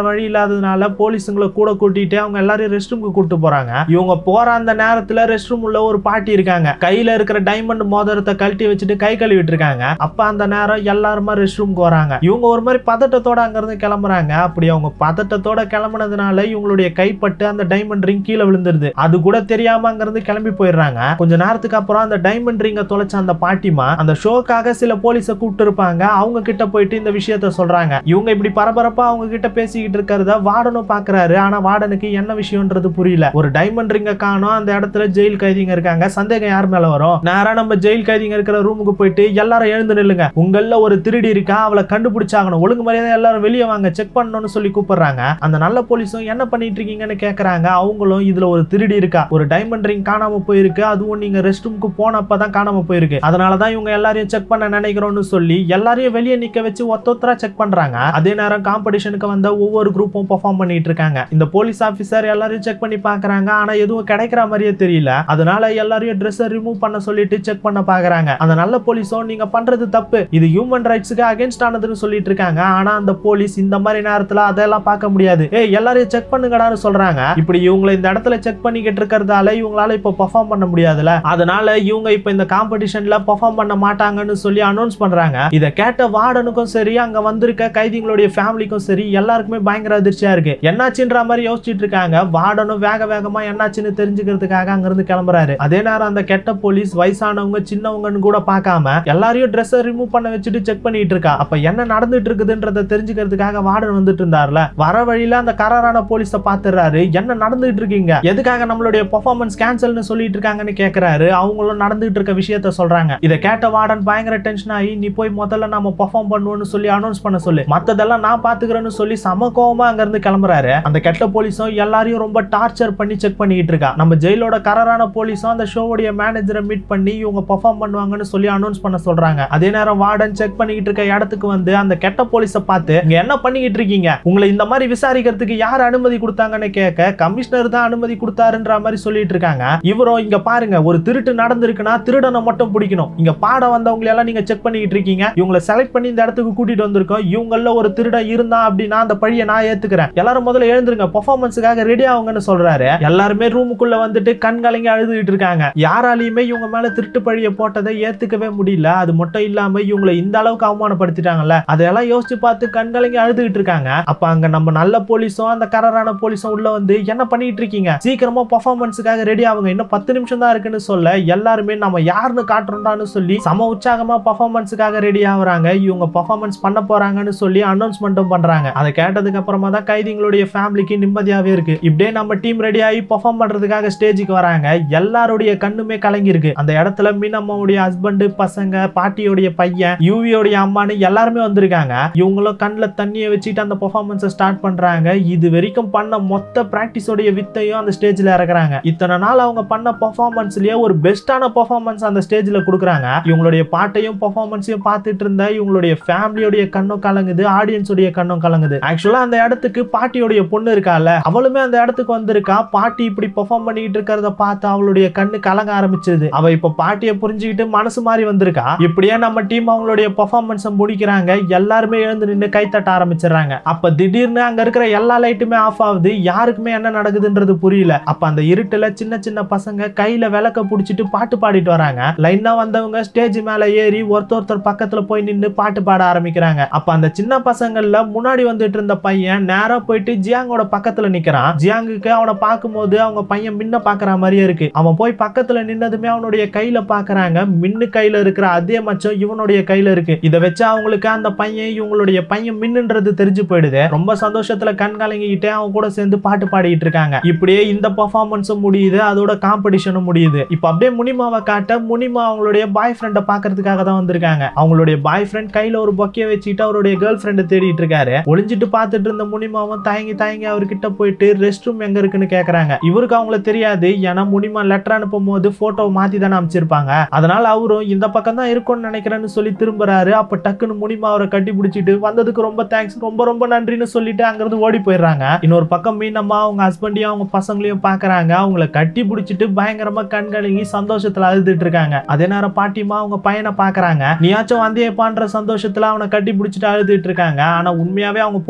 வழி இல்லாததுனால போலீஸுங்களை கூட கூட்டிட்டு அவங்க எல்லாரையும் ரெஸ்ட் ரூமுக்கு கூட்டு போறாங்க இவங்க போற அந்த நேரத்துல ரெஸ்ட் ரூம் உள்ள ஒரு பாட்டி இருக்காங்க கையில இருக்கிற டைமண்ட் மோதிரத்தை கழட்டி வச்சுட்டு கை கழுவிட்டு இருக்காங்க அப்ப அந்த நேரம் எல்லாருமா ரெஸ்ட் ரூமுக்கு வராங்க இவங்க ஒரு மாதிரி பதட்டத்தோட அங்கிருந்து கிளம்புறாங்க அப்படி அவங்க பதட்டத்தோட கிளம்புனதுனால இவங்களுடைய கைப்பட்டு அந்த டைமண்ட் ரிங் கீழே விழுந்துருது அது கூட தெரியாம அங்கிருந்து கிளம்பி போயிடுறாங்க கொஞ்ச நேரத்துக்கு அப்புறம் அந்த டைமண்ட் ரிங்கை தொலைச்ச அந்த பாட்டிமா அந்த ஷோக்காக சில போலீஸை கூப்பிட்டு இருப்பாங்க அவங்க கிட்ட போயிட்டு இந்த விஷயத்த சொல்றாங்க இவங்க இப்படி பரபரப்பா அவங்க கிட்ட பேசிக்கிட்டு இருக்கிறத வார்டனும் பாக்குறாரு ஆனா வார்டனுக்கு என்ன விஷயம்ன்றது புரியல ஒரு டைமண்ட் ரிங்க காணோம் அந்த இடத்துல ஜெயில் கைதிங்க இருக்காங்க சந்தேகம் யார் மேல வரும் நேரா நம்ம ஜெயில் கைதிங்க இருக்கிற ரூமுக்கு போயிட்டு எல்லாரும் எழுந்து நில்லுங்க உங்கள ஒரு திருடி இருக்கா அவளை கண்டுபிடிச்சாகணும் ஒழுங்கு மரியாதை எல்லாரும் வெளியே வாங்க செக் பண்ணணும்னு சொல்லி கூப்பிடுறாங்க அந்த நல்ல போலீஸும் என்ன பண்ணிட்டு இருக்கீங்கன்னு கேக்குறாங்க அவங்களும் இதுல ஒரு திருடி இருக்கா ஒரு டைமண்ட் ரிங் காணாம போயிருக்கு அதுவும் நீங்க ரெஸ்ட் ரூமுக்கு போனப்பதான் காணாம போயிருக்கு அதனாலதான் இவங்க எல்லாரையும் செக் பண்ண நினைக்கிறோம்னு சொல்லி எல்லாரையும் வெளியே நிக்க வச்சு ஒத்தொத்தரா செக் பண்றாங்க அதே நேரம் காம்படிஷனுக்கு வந்த ஒவ்வொரு குரூப்பும் பெர்ஃபார்ம் பண்ணிட்டு இருக்காங்க இந்த போலீஸ் ஆபீசர் எல்லாரையும் செக் பண்ணி பாக்குறாங்க ஆனா எதுவும் கிடைக்கிற மாதிரியே தெரியல அதனால எல்லாரையும் ட்ரெஸ் ரிமூவ் பண்ண சொல்லிட்டு செக் பண்ண பாக்குறாங்க அந்த நல்ல போலீஸும் நீங்க பண்றது தப்பு இது ஹியூமன் ரைட்ஸுக்கு அகைன்ஸ்ட் ஆனதுன்னு சொல்லிட்டு இருக்காங்க ஆனா அந்த போலீஸ் இந்த மாதிரி நேரத்துல அதெல்லாம் பார்க்க முடியாது ஏய் எல்லாரையும் செக் பண்ணுங்கடான்னு சொல்றாங்க இப்படி இவங்களை இந்த இடத்துல செக் பண்ணிக்கிட்டு இருக்கிறதால இவங்களால இப்ப பெர்ஃபார்ம் பண்ண முடியாதுல அதனால இவங்க இப்ப இந்த காம்படிஷன்ல பெர்ஃபார்ம் பண்ண மாட்டாங்கன்னு சொல்லி அனௌன்ஸ் பண்றாங்க இதை கேட்ட வார்டனுக்கும் சரி அங்க வந்திருக்க கைதிகளுடைய ஃபேமிலிக்கும் சரி எல்லாருக்குமே பயங்கர அதிர்ச்சியா இருக்கு என்னாச்சுன்ற மாதிரி யோசிச்சுட்டு இருக்காங்க வார்டனும் வேக வேகமா என்னாச்சுன்னு தெரிஞ்சுக்கிறதுக்காக அங்க இருந்து கிளம்புறாரு அதே நேரம் அந்த கெட்ட போலீஸ் வயசானவங்க சின்னவங்கன்னு கூட பார்க்காம எல்லாரையும் ட்ரெஸ் ரிமூவ் பண்ண வச்சுட்டு செக் பண்ணிட்டு இருக்கா அப்ப என்ன நடந்துட்டு இருக்குதுன்றத தெரிஞ்சுக்கிறதுக்காக வார்டன் வந்துட்டு இருந்தார்ல வர வழியில அந்த கராரான போலீஸ பாத்துறாரு என்ன நடந்துட்டு இருக்கீங்க எதுக்காக நம்மளுடைய பெர்ஃபார்மன்ஸ் கேன்சல்னு சொல்லிட்டு இருக்காங்கன்னு கேக்குறாரு அவங்களும் நடந்துட்டு இருக்க விஷயத்த சொல்றாங்க இதை கேட்ட வார்டன் பயங்கர டென்ஷன் ஆகி நீ போய் முதல்ல நாம பெர்ஃபார்ம் பண்ணுவோம்னு சொல்லி அனௌன்ஸ் பண்ண சொல்லு மத்ததெல்லாம் நான் பாத்துக்கிறேன்னு சொல்லி சம கோவமா அங்க இருந்து கிளம்புறாரு அந்த கெட்ட போலீஸும் எல்லாரையும் ரொம்ப டார்ச்சர் பண்ணி செக் பண்ணிட்டு இருக்கா நம்ம ஜெயிலோட கரரான போலீஸும் அந்த ஷோவுடைய மேனேஜரை மீட் பண்ணி இவங்க பெர்ஃபார்ம் பண்ணுவாங்கன்னு சொல்லி அனௌன்ஸ் பண்ண சொல்றாங்க அதே நேரம் வார்டன் செக் பண்ணிக்கிட்டு இருக்க இடத்துக்கு வந்து அந்த கெட்ட போலீஸை பார்த்து இங்க என்ன பண்ணிக்கிட்டு இருக்கீங்க உங்களை இந்த மாதிரி விசாரிக்கிறதுக்கு யார் அனுமதி கொடுத்தாங்கன்னு கேட்க கமிஷனர் தான் அனுமதி கொடுத்தாருன்ற மாதிரி சொல்லிட்டு இருக்காங்க இவரும் இங்க பாருங்க ஒரு திருட்டு நடந்திருக்குன்னா திருடனை மட்டும் பிடிக்கணும் இங்க பாட வந்தவங்களை எல்லாம் நீங்க செக் பண்ணிக்கிட்டு இருக்கீங்க இவங்களை செலக்ட் பண்ணி இந்த இடத்துக்கு கூட்டிட்டு வந்திருக்கோம் இவங்கள ஒரு திருடன் இருந்தா அப்படின்னா அந்த பழியை நான் ஏத்துக்கிறேன் எல்லாரும் முதல்ல எழுந்துருங்க பெர்ஃபார்மன்ஸுக்காக ரெடி ஆகுங்கன்னு சொல்றாரு எல்லாருமே ரூமுக்குள்ள வந்துட்டு கண் கலங்கி அழுதுகிட்டு இருக்காங்க யாராலையுமே இவங்க மேல திருட்டு பழிய போட்டதை ஏத்துக்கவே முடியல அது மட்டும் இல்லாம இவங்களை இந்த அளவுக்கு அவமானப்படுத்திட்டாங்கல்ல அதெல்லாம் யோசிச்சு பார்த்து கண் கலங்கி அழுதுகிட்டு இருக்காங்க அப்ப அங்க நம்ம நல்ல போலீஸும் அந்த கரரான போலீஸும் உள்ள வந்து என்ன பண்ணிட்டு இருக்கீங்க சீக்கிரமா பெர்ஃபார்மன்ஸுக்காக ரெடி ஆகுங்க இன்னும் பத்து நிமிஷம் தான் இருக்குன்னு சொல்ல எல்லாருமே நம்ம யாருன்னு காட்டுறோம்டான்னு சொல்லி சம உற்சாகமா பெர்ஃபார்மன்ஸுக்காக ரெடி ஆகுறாங்க இவங்க பெர்ஃபார்மன்ஸ் பண்ண போறாங்கன்னு சொல்லி அனௌன்ஸ்மெண்ட்டும் பண்றாங்க அதை கேட்டதுக்கு அப்புறமா தான் கைதிகளுடைய ஃபேமிலிக்கு நிம்மதியாவே இருக்கு இப்படியே நம்ம டீம் ரெடி ஆகி பெர்ஃபார்ம் பண்றதுக்காக ஸ்டேஜுக்கு வராங்க எல்லாருடைய கண்ணுமே கலங்கி இருக்கு அந்த இடத்துல மீனம்மாவுடைய ஹஸ்பண்ட் பசங்க பாட்டியோடைய பையன் யூவியோடைய அம்மான்னு எல்லாருமே வந்திருக்காங்க இவங்களும் கண்ணில் தண்ணியை வச்சுட்டு அந்த பெர்ஃபார்மன்ஸை ஸ்டார்ட் பண்றாங்க இது வரைக்கும் பண்ண மொத்த பிராக்டிஸோடைய வித்தையும் அந்த ஸ்டேஜ்ல இறக்குறாங்க இத்தனை நாள் அவங்க பண்ண பெர்ஃபார்மன்ஸ்லயே ஒரு பெஸ்டான பெர்ஃபார்மன்ஸ் அந்த ஸ்டேஜ்ல கொடுக்குறாங்க இவங்களுடைய பாட்டையும் பெர்ஃபார்மன்ஸையும் பார்த்துட்டு இருந்த இவங்களுடைய ஃபேமிலியோடைய கண்ணும் கலங்குது ஆடியன்ஸோடைய கண்ணும் கலங்குது ஆக்சுவலா அந்த இடத்துக்கு பாட்டியோடைய பொண்ணு இருக்கால அவளுமே அந்த இடத்துக்கு வந்திருக்கா பாட்டி இப்படி பெர்ஃபார்ம் பண்ணிட்டு இருக்கிறத பார்த்து அவளுடைய கண்ணு கலங்க ஆரம்பிச்சது அவ இப்ப பாட்டியை புரிஞ்சுக்கிட்டு மனசு மாறி வந்திருக்கா இப்படியே நம்ம டீம் அவங்களுடைய பெர்ஃபார்மன்ஸ் முடிக்கிறாங்க எல்லாருமே எழுந்து நின்று கைத்தட்ட ஆரம்பிச்சிடுறாங்க அப்ப திடீர்னு அங்க இருக்கிற எல்லா லைட்டுமே ஆஃப் ஆகுது யாருக்குமே என்ன நடக்குதுன்றது புரியல அப்ப அந்த இருட்டுல சின்ன சின்ன பசங்க கையில விளக்க புடிச்சிட்டு பாட்டு பாடிட்டு வராங்க லைனா வந்தவங்க ஸ்டேஜ் மேல ஏறி ஒருத்தர் ஒருத்தர் பக்கத்துல போய் நின்னு பாட்டு பாட ஆரம்பிக்கிறாங்க அப்ப அந்த சின்ன பசங்கள்ல முன்னாடி வந்துட்டு இருந்த பையன் நேரா போயிட்டு ஜியாங்கோட பக்கத்துல நிக்கிறான் ஜியாங்குக்கு அவனை பார்க்கும்போது அவங்க பையன் மின்ன பாக்குற மாதிரியே இருக்கு அவன் போய் பக்கத்துல நின்னதுமே அவனுடைய கையில பாக்குறாங்க மின்னு கையில இருக்கிற அதே மச்சம் இவனுடைய கையில இருக்கு இதை வச்சு அவங்களுக்கு அந்த பையன் இவங்களுடைய பையன் மின்னுன்றது தெரிஞ்சு போயிடுது ரொம்ப சந்தோஷத்துல கண் கலங்கிக்கிட்டே அவங்க கூட சேர்ந்து பாட்டு பாடிட்டு இருக்காங்க இப்படியே இந்த பர்ஃபார்மன்ஸும் முடியுது அதோட காம்படிஷனும் முடியுது இப்போ அப்படியே முனிமாவை காட்ட முனிமா அவங்களுடைய பாய் ஃப்ரெண்டை பாக்குறதுக்காக தான் வந்திருக்காங்க அவங்களுடைய பாய் ஃப்ரெண்ட் கையில ஒரு பொக்கைய வச்சுட்டு அவருடைய கேர்ள் ஃப்ரெண்டை தேடிட்டு இருக்காரு ஒளிஞ்சிட்டு பார்த்துட்டு இருந்த முனிமாவும் தயங்கி தயங்கி அவர்கிட்ட போயிட்டு ரெஸ்ட் ரூம் எங்க இருக்குன்னு கேக்குறாங்க இவருக்கு அவங்கள தெரியாது ஏன்னா முனிமா லெட்டர் அனுப்பும் போது போட்டோவை மாத்தி தானே அமைச்சிருப்பாங்க அதனால அவரும் இந்த பக்கம் தான் இருக்கும்னு நினைக்கிறேன்னு சொல்லி திரும்புறாரு அப்ப டக்குன்னு முனிமா அவரை கட்டி பிடிச்சிட்டு வந்ததுக்கு ரொம்ப தேங்க்ஸ் ரொம்ப ரொம்ப நன்றின்னு சொல்லிட்டு அங்கிருந்து ஓடி போயிடுறாங்க இன்னொரு பக்கம் மீனம்மா அவங்க ஹஸ்பண்டையும் அவங்க பசங்களையும் பாக்குறாங்க அவங்கள கட்டி பிடிச்சிட்டு பயங்கரமா கண் கலங்கி சந்தோஷத்துல அழுதுட்டு இருக்காங்க அதே நேரம் பாட்டிமா அவங்க பையனை பாக்குறாங்க நீயாச்சும் வந்தியப்பான்ற சந்தோஷத்துல அவனை கட்டி பிடிச்சிட்டு அழுதுட்டு இருக்காங்க ஆனா உண்மையாவே அவங்க பொண்ணு வந்திருக்காங்க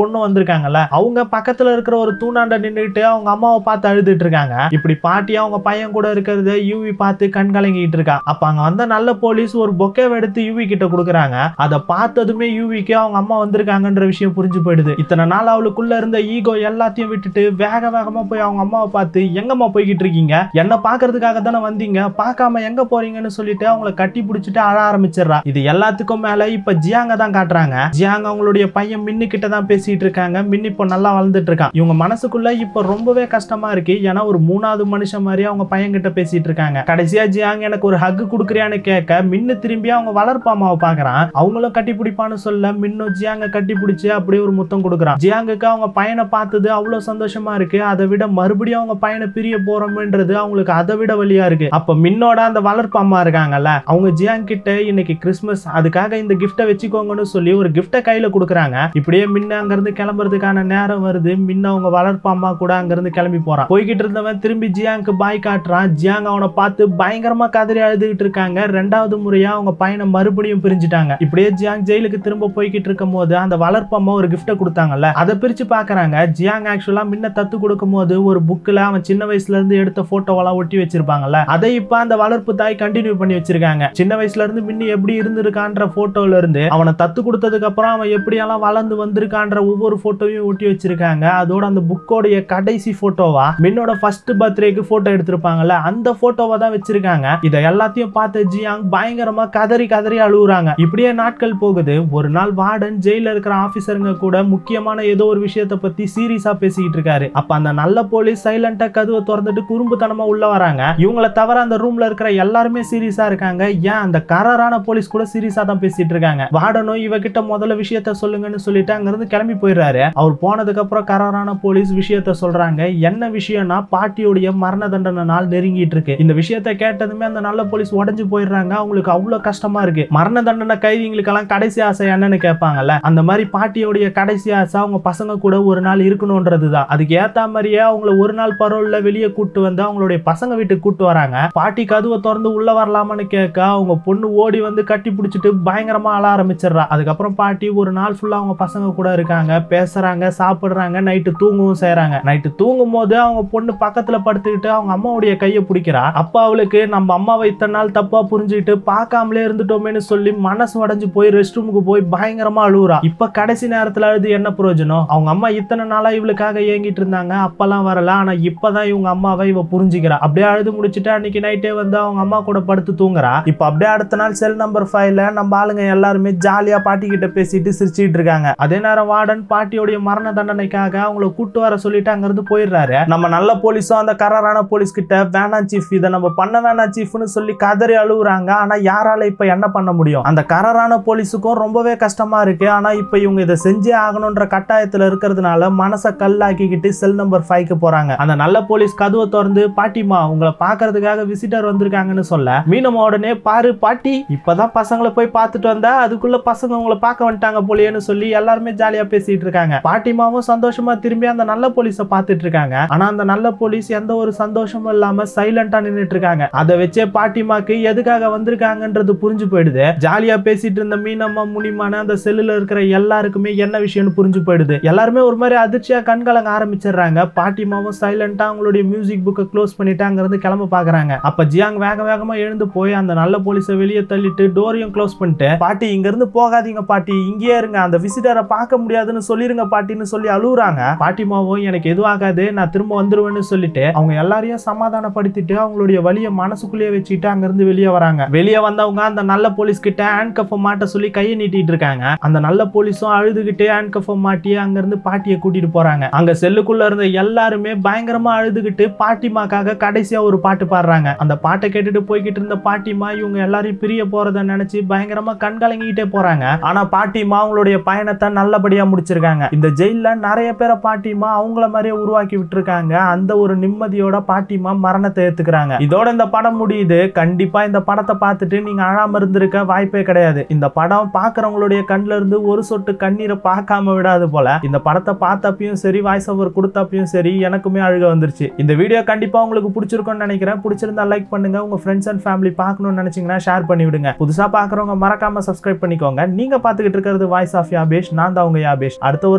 இருக்காங்கல்ல அவங்க பக்கத்துல இருக்கிற ஒரு தூணாண்ட நின்றுட்டு அவங்க அம்மாவை பார்த்து அழுதுட்டு இருக்காங்க இப்படி பாட்டி அவங்க பையன் கூட இருக்கிறத யூவி பார்த்து கண் கலங்கிட்டு இருக்கா அப்ப அங்க வந்த நல்ல போலீஸ் ஒரு பொக்கேவை எடுத்து யூவி கிட்ட கொடுக்குறாங்க அதை பார்த்ததுமே யூவிக்கு அவங்க அம்மா வந்திருக்காங்கன்ற விஷயம் புரிஞ்சு போயிடுது இத்தனை நாள் அவளுக்குள்ள இருந்த ஈகோ எல்லாத்தையும் விட்டுட்டு வேக வேகமா போய் அவங்க அம்மாவை பார்த்து எங்கம்மா போய்கிட்டு இருக்கீங்க என்ன பாக்குறதுக்காக தானே வந்தீங்க பார்க்காம எங்க போறீங்கன்னு சொல்லிட்டு அவங்கள கட்டி பிடிச்சிட்டு அழ ஆரம்பிச்சிடுறா இது எல்லாத்துக்கும் மேல இப்ப ஜியாங்க தான் காட்டுறாங்க ஜியாங்க அவங்களுடைய பையன் மின்னு கிட்ட தான் பேசிட்டு இருக்காங்க மின்னு இப்போ நல்லா வளர்ந்துட்டு இருக்கான் இவங்க மனசுக்குள்ள இப்ப ரொம்பவே கஷ்டமா இருக்கு ஏன்னா ஒரு மூணாவது மனுஷன் மாதிரி அவங்க பையன் கிட்ட பேசிட்டு இருக்காங்க கடைசியா ஜியாங் எனக்கு ஒரு ஹக் குடுக்குறியான்னு கேட்க மின்னு திரும்பி அவங்க வளர்ப்பாமாவை பாக்குறான் அவங்களும் கட்டி பிடிப்பான்னு சொல்ல மின்னும் ஜியாங்க கட்டி பிடிச்சு அப்படியே ஒரு முத்தம் கொடுக்குறான் ஜியாங்குக்கு அவங்க பையனை பார்த்தது அவ்வளவு சந்தோஷமா இருக்கு அதை விட மறுபடியும் அவங்க பையனை பிரிய போறோம்ன்றது அவங்களுக்கு அதை விட வழியா இருக்கு அப்ப மின்னோட அந்த வளர்ப்பு அம்மா இருக்காங்கல்ல அவங்க ஜியாங் கிட்ட இன்னைக்கு கிறிஸ்மஸ் அதுக்காக இந்த கிஃப்ட்டை வச்சுக்கோங்கன்னு சொல்லி ஒரு கிஃப்ட்டை கையில கொடுக்குறாங்க இப்படியே மின்ன அங்க இருந்து கிளம்புறதுக்கான நேரம் வருது மின்ன அவங்க வளர்ப்பு அம்மா கூட அங்க இருந்து கிளம்பி போறான் போய்கிட்டு இருந்தவன் திரும்பி ஜியாங்க்கு பாய் காட்டுறான் ஜியாங் அவனை பார்த்து பயங்கரமா கதறி அழுதுகிட்டு இருக்காங்க ரெண்டாவது முறையா அவங்க பையனை மறுபடியும் பிரிஞ்சுட்டாங்க இப்படியே ஜியாங் ஜெயிலுக்கு திரும்ப போய்கிட்டு இருக்கும் போது அந்த வளர்ப்பு அம்மா ஒரு கிஃப்ட்டை கொடுத்தாங்கல்ல அதை பிரிச்சு பாக்குறாங்க ஜியாங் ஆக்சுவலா முன்ன தத்து கொடுக்கும் போது ஒரு புக்ல அவன் சின்ன வயசுல இருந்து எடுத்த போட்டோவெல்லாம் ஒட்டி வச்சிருப்பாங்கல்ல அதை இப்ப அந்த வளர்ப்பு தாய் கண்டினியூ பண்ணி வச்சிருக்காங்க சின்ன வயசுல இருந்து மின்னி எப்படி இருந்திருக்கான்ற போட்டோல இருந்து அவனை தத்து கொடுத்ததுக்கு அப்புறம் அவன் எப்படியெல்லாம் வளர்ந்து வந்திருக்கான்ற ஒவ்வொரு போட்டோவையும் ஒட்டி வச்சிருக்காங்க அதோட அந்த புக்கோடைய கடைசி போட்டோவா மின்னோட ஃபர்ஸ்ட் பர்த்டேக்கு போட்டோ எடுத்திருப்பாங்கல்ல அந்த போட்டோவை தான் வச்சிருக்காங்க இதை எல்லாத்தையும் பார்த்து ஜியாங் பயங்கரமா கதறி கதறி அழுகுறாங்க இப்படியே நாட்கள் போகுது ஒரு நாள் வார்டன் ஜெயில இருக்கிற ஆபீசருங்க கூட முக்கியமான ஏதோ ஒரு விஷயத்தை பத்தி சீரியஸா பேசிக்கிட்டு இருக்காரு அப்ப அந்த நல்ல போலீஸ் சைலண்டா கதவை திறந்துட்டு குறும்புத்தனமா உள்ள வராங்க இவங்கள தவிர அந்த ரூம்ல இருக்கிற எல்லாருமே சீரியஸா இருக்காங்க ஏன் அந்த கரரான போலீஸ் கூட சீரியஸா தான் பேசிட்டு இருக்காங்க வார்டனும் இவகிட்ட முதல்ல விஷயத்த சொல்லுங்கன்னு சொல்லிட்டு அங்க இருந்து கிளம்பி போயிடுறாரு அவர் போனதுக்கு அப்புறம் கரரான போலீஸ் விஷயத்த சொல்றாங்க என்ன விஷயம்னா பாட்டியுடைய மரண தண்டனை நாள் நெருங்கிட்டு இருக்கு இந்த விஷயத்த கேட்டதுமே அந்த நல்ல போலீஸ் உடஞ்சு போயிடுறாங்க அவங்களுக்கு அவ்வளவு கஷ்டமா இருக்கு மரண தண்டனை கைதிகளுக்கெல்லாம் கடைசி ஆசை என்னன்னு கேட்பாங்கல்ல அந்த மாதிரி பாட்டியோடைய கடைசி ஆசை அவங்க பசங்க கூட ஒரு நாள் இருக்கணும்ன்றது தான் அதுக்கு ஏத்த மாதிரியே அவங்கள ஒரு நாள் பரோல்ல வெளியே கூட்டு வந்து அவங்களுடைய பசங்க வீட்டுக்கு கூட்டு வராங்க பாட்டி கதவை திறந்து உள்ள வரலாமான்னு கேட்க அவங்க பொண்ணு ஓடி வந்து கட்டி பிடிச்சிட்டு பயங்கரமா அழ ஆரம்பிச்சிடுறா அதுக்கப்புறம் பாட்டி ஒரு நாள் ஃபுல்லா அவங்க பசங்க கூட இருக்காங்க பேசுறாங்க சாப்பிடுறாங்க நைட்டு தூங்கவும் செய்றாங்க நைட்டு தூங்கும் போது அவங்க பொண்ணு பக்கத்துல படுத்துக்கிட்டு அவங்க அம்மாவுடைய கையை பிடிக்கிறா அப்ப அவளுக்கு நம்ம அம்மாவை இத்தனை நாள் தப்பா புரிஞ்சுக்கிட்டு பார்க்காமலே இருந்துட்டோமேன்னு சொல்லி மனசு உடைஞ்சு போய் ரெஸ்ட் ரூமுக்கு போய் பயங்கரமா அழுகுறா இப்ப கடைசி நேரத்துல அழுது என்ன பிரயோஜனம் அவங்க அம்மா இத்தனை நாளா இவளுக்காக ஏங்கிட்டு இருந்தாங்க அப்பெல்லாம் வரல ஆனா இப்பதான் இவங்க அம்மாவை இவ புரிஞ்சுக்கிறா அப்படியே அழுது முடிச்சுட்டு அன்னைக்கு நைட்டே வந்து அவங்க அம்மா கூட படுத்து தூங்குறா இப்ப அப்படியே அடுத்த நாள் செல் நம்பர் ஃபைவ்ல நம்ம ஆளுங்க எல்லாருமே ஜாலியா பாட்டி கிட்ட பேசிட்டு சிரிச்சிட்டு இருக்காங்க அதே நேரம் வார்டன் பாட்டியோடைய மரண தண்டனைக்காக அவங்கள கூட்டு வர சொல்லிட்டு அங்க இருந்து போயிடுறாரு நம்ம நல்ல போலீஸும் அந்த கரரான போலீஸ் கிட்ட வேணாம் சீஃப் இதை நம்ம பண்ண வேணாம் சீஃப்னு சொல்லி கதறி அழுகுறாங்க ஆனா யாரால இப்ப என்ன பண்ண முடியும் அந்த கரரான போலீஸுக்கும் ரொம்பவே கஷ்டமா இருக்கு ஆனா இப்ப இவங்க இதை செஞ்சே ஆகணும்ன்ற கட்டாயத்துல இருக்கிறதுனால மனசை கல்லாக்கிக்கிட்டு செல் நம்பர் ஃபைவ்க்கு போறாங்க அந்த நல்ல போலீஸ் கதவை திறந்து பாட்டிமா உங்களை பாக்குறதுக்காக விசிட்டர் வந்திருக்காங்கன்னு சொல்ல மீனம்மா உடனே பாரு பாட்டி இப்பதான் பசங்களை போய் பார்த்துட்டு வந்தா அதுக்குள்ள பசங்க உங்களை பார்க்க வந்துட்டாங்க போலியேன்னு சொல்லி எல்லாருமே ஜாலியா பேசிட்டு இருக்காங்க பாட்டிமாவும் சந்தோஷமா திரும்பி அந்த நல்ல போலீஸை பார்த்துட்டு இருக்காங்க ஆனா அந்த நல்ல போலீஸ் எந்த ஒரு சந்தோஷமும் இல்லாம சைலண்டா நின்னுட்டு இருக்காங்க அதை வச்சே பாட்டிமாக்கு எதுக்காக வந்திருக்காங்கன்றது புரிஞ்சு போயிடுது ஜாலியா பேசிட்டு இருந்த மீனம்மா முனிமான அந்த செல்லுல இருக்கிற எல்லாருக்குமே என்ன விஷயம்னு புரிஞ்சு போயிடுது எல்லாருமே ஒரு மாதிரி அதிர்ச்சியா கண்கலங்க ஆரம்பிச்சிடுறாங்க பாட்டிமாவும் சைலண்டா அவங்களுடைய மியூசிக் புக்கை க்ளோஸ் பண்ணிட்டு அங்க இருந்து கிளம்ப பாக்குறாங்க அப்ப ஜியாங் வேக வேகமா எழுந்து போய் அந்த நல்ல போலீஸை வெளியே தள்ளிட்டு டோரையும் க்ளோஸ் பண்ணிட்டு பாட்டி இங்க இருந்து போகாதீங்க பாட்டி இங்கேயே இருங்க அந்த விசிட்டரை பார்க்க முடியாதுன்னு சொல்லிருங்க பாட்டின்னு சொல்லி அழுகுறாங்க பாட்டிமாவும் எனக்கு எதுவும் ஆகாது நான் திரும்ப வந்துருவேன்னு சொல்லிட்டு அவங்க எல்லாரையும் சமாதானப்படுத்திட்டு அவங்களுடைய வலியை மனசுக்குள்ளேயே வச்சுட்டு அங்க இருந்து வெளியே வராங்க வெளியே வந்தவங்க அந்த நல்ல போலீஸ் கிட்ட ஹேண்ட் கஃபை மாட்ட சொல்லி கையை நீட்டிட்டு இருக்காங்க அந்த நல்ல போலீஸும் அழுதுகிட்டே ஹேண்ட் கஃபை மாட்டி அங்க இருந்து பாட்டியை கூட்டிட்டு போறாங்க அங்க செல்லுக்குள்ள இருந்த எல்லாருமே பயங்கரமா அழுதுகிட்டு பாட்டிமாக்காக கடைசியா ஒரு பாட்டு பாடுறாங்க அந்த பாட்டை கேட்டுட்டு போய்கிட்டு இருந்த பாட்டிமா இவங்க எல்லாரையும் பிரிய போறத நினைச்சு பயங்கரமா கண்கலங்கிட்டே போறாங்க ஆனா பாட்டிமா அவங்களுடைய பயணத்தை நல்லபடியா முடிச்சிருக்காங்க இந்த ஜெயில நிறைய பேரை பாட்டிமா அவங்கள மாதிரியே உருவாக்கி விட்டுருக்காங்க அந்த ஒரு நிம்மதியோட பாட்டிமா மரணத்தை ஏத்துக்கிறாங்க இதோட இந்த படம் முடியுது கண்டிப்பா இந்த படத்தை பார்த்துட்டு நீங்க அழாம இருந்திருக்க வாய்ப்பே கிடையாது இந்த படம் பாக்குறவங்களுடைய கண்ணுல இருந்து ஒரு சொட்டு கண்ணீரை பார்க்காம விடாது போல இந்த படத்தை பார்த்தப்பையும் சரி வாய்ஸ் ஓவர் கொடுத்தப்பையும் சரி எனக்குமே அழுக வந்துருச்சு இந்த வீடியோ கண்டிப்பா உங்களுக்கு பிடிச்சிருக்கும்னு நினைக்கிறேன் பிடிச்சிருந்தா லைக் பண்ணுங்க உங்க ஃப்ரெண்ட்ஸ் அண்ட் ஃபேமிலி பார்க்கணும்னு நினைச்சீங்கன்னா ஷேர் பண்ணி விடுங்க புதுசா பாக்குறவங்க மறக்காம சப்ஸ்கிரைப் பண்ணிக்கோங்க நீங்க பாத்துக்கிட்டு இருக்கிறது வாய்ஸ் ஆஃப் யாபேஷ் நான் தான் உங்க யாபேஷ் அடுத்த ஒரு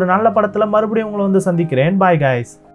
ஒரு நல்ல படத்துல மறுபடியும் உங்களை வந்து சந்திக்கிறேன் பாய் guys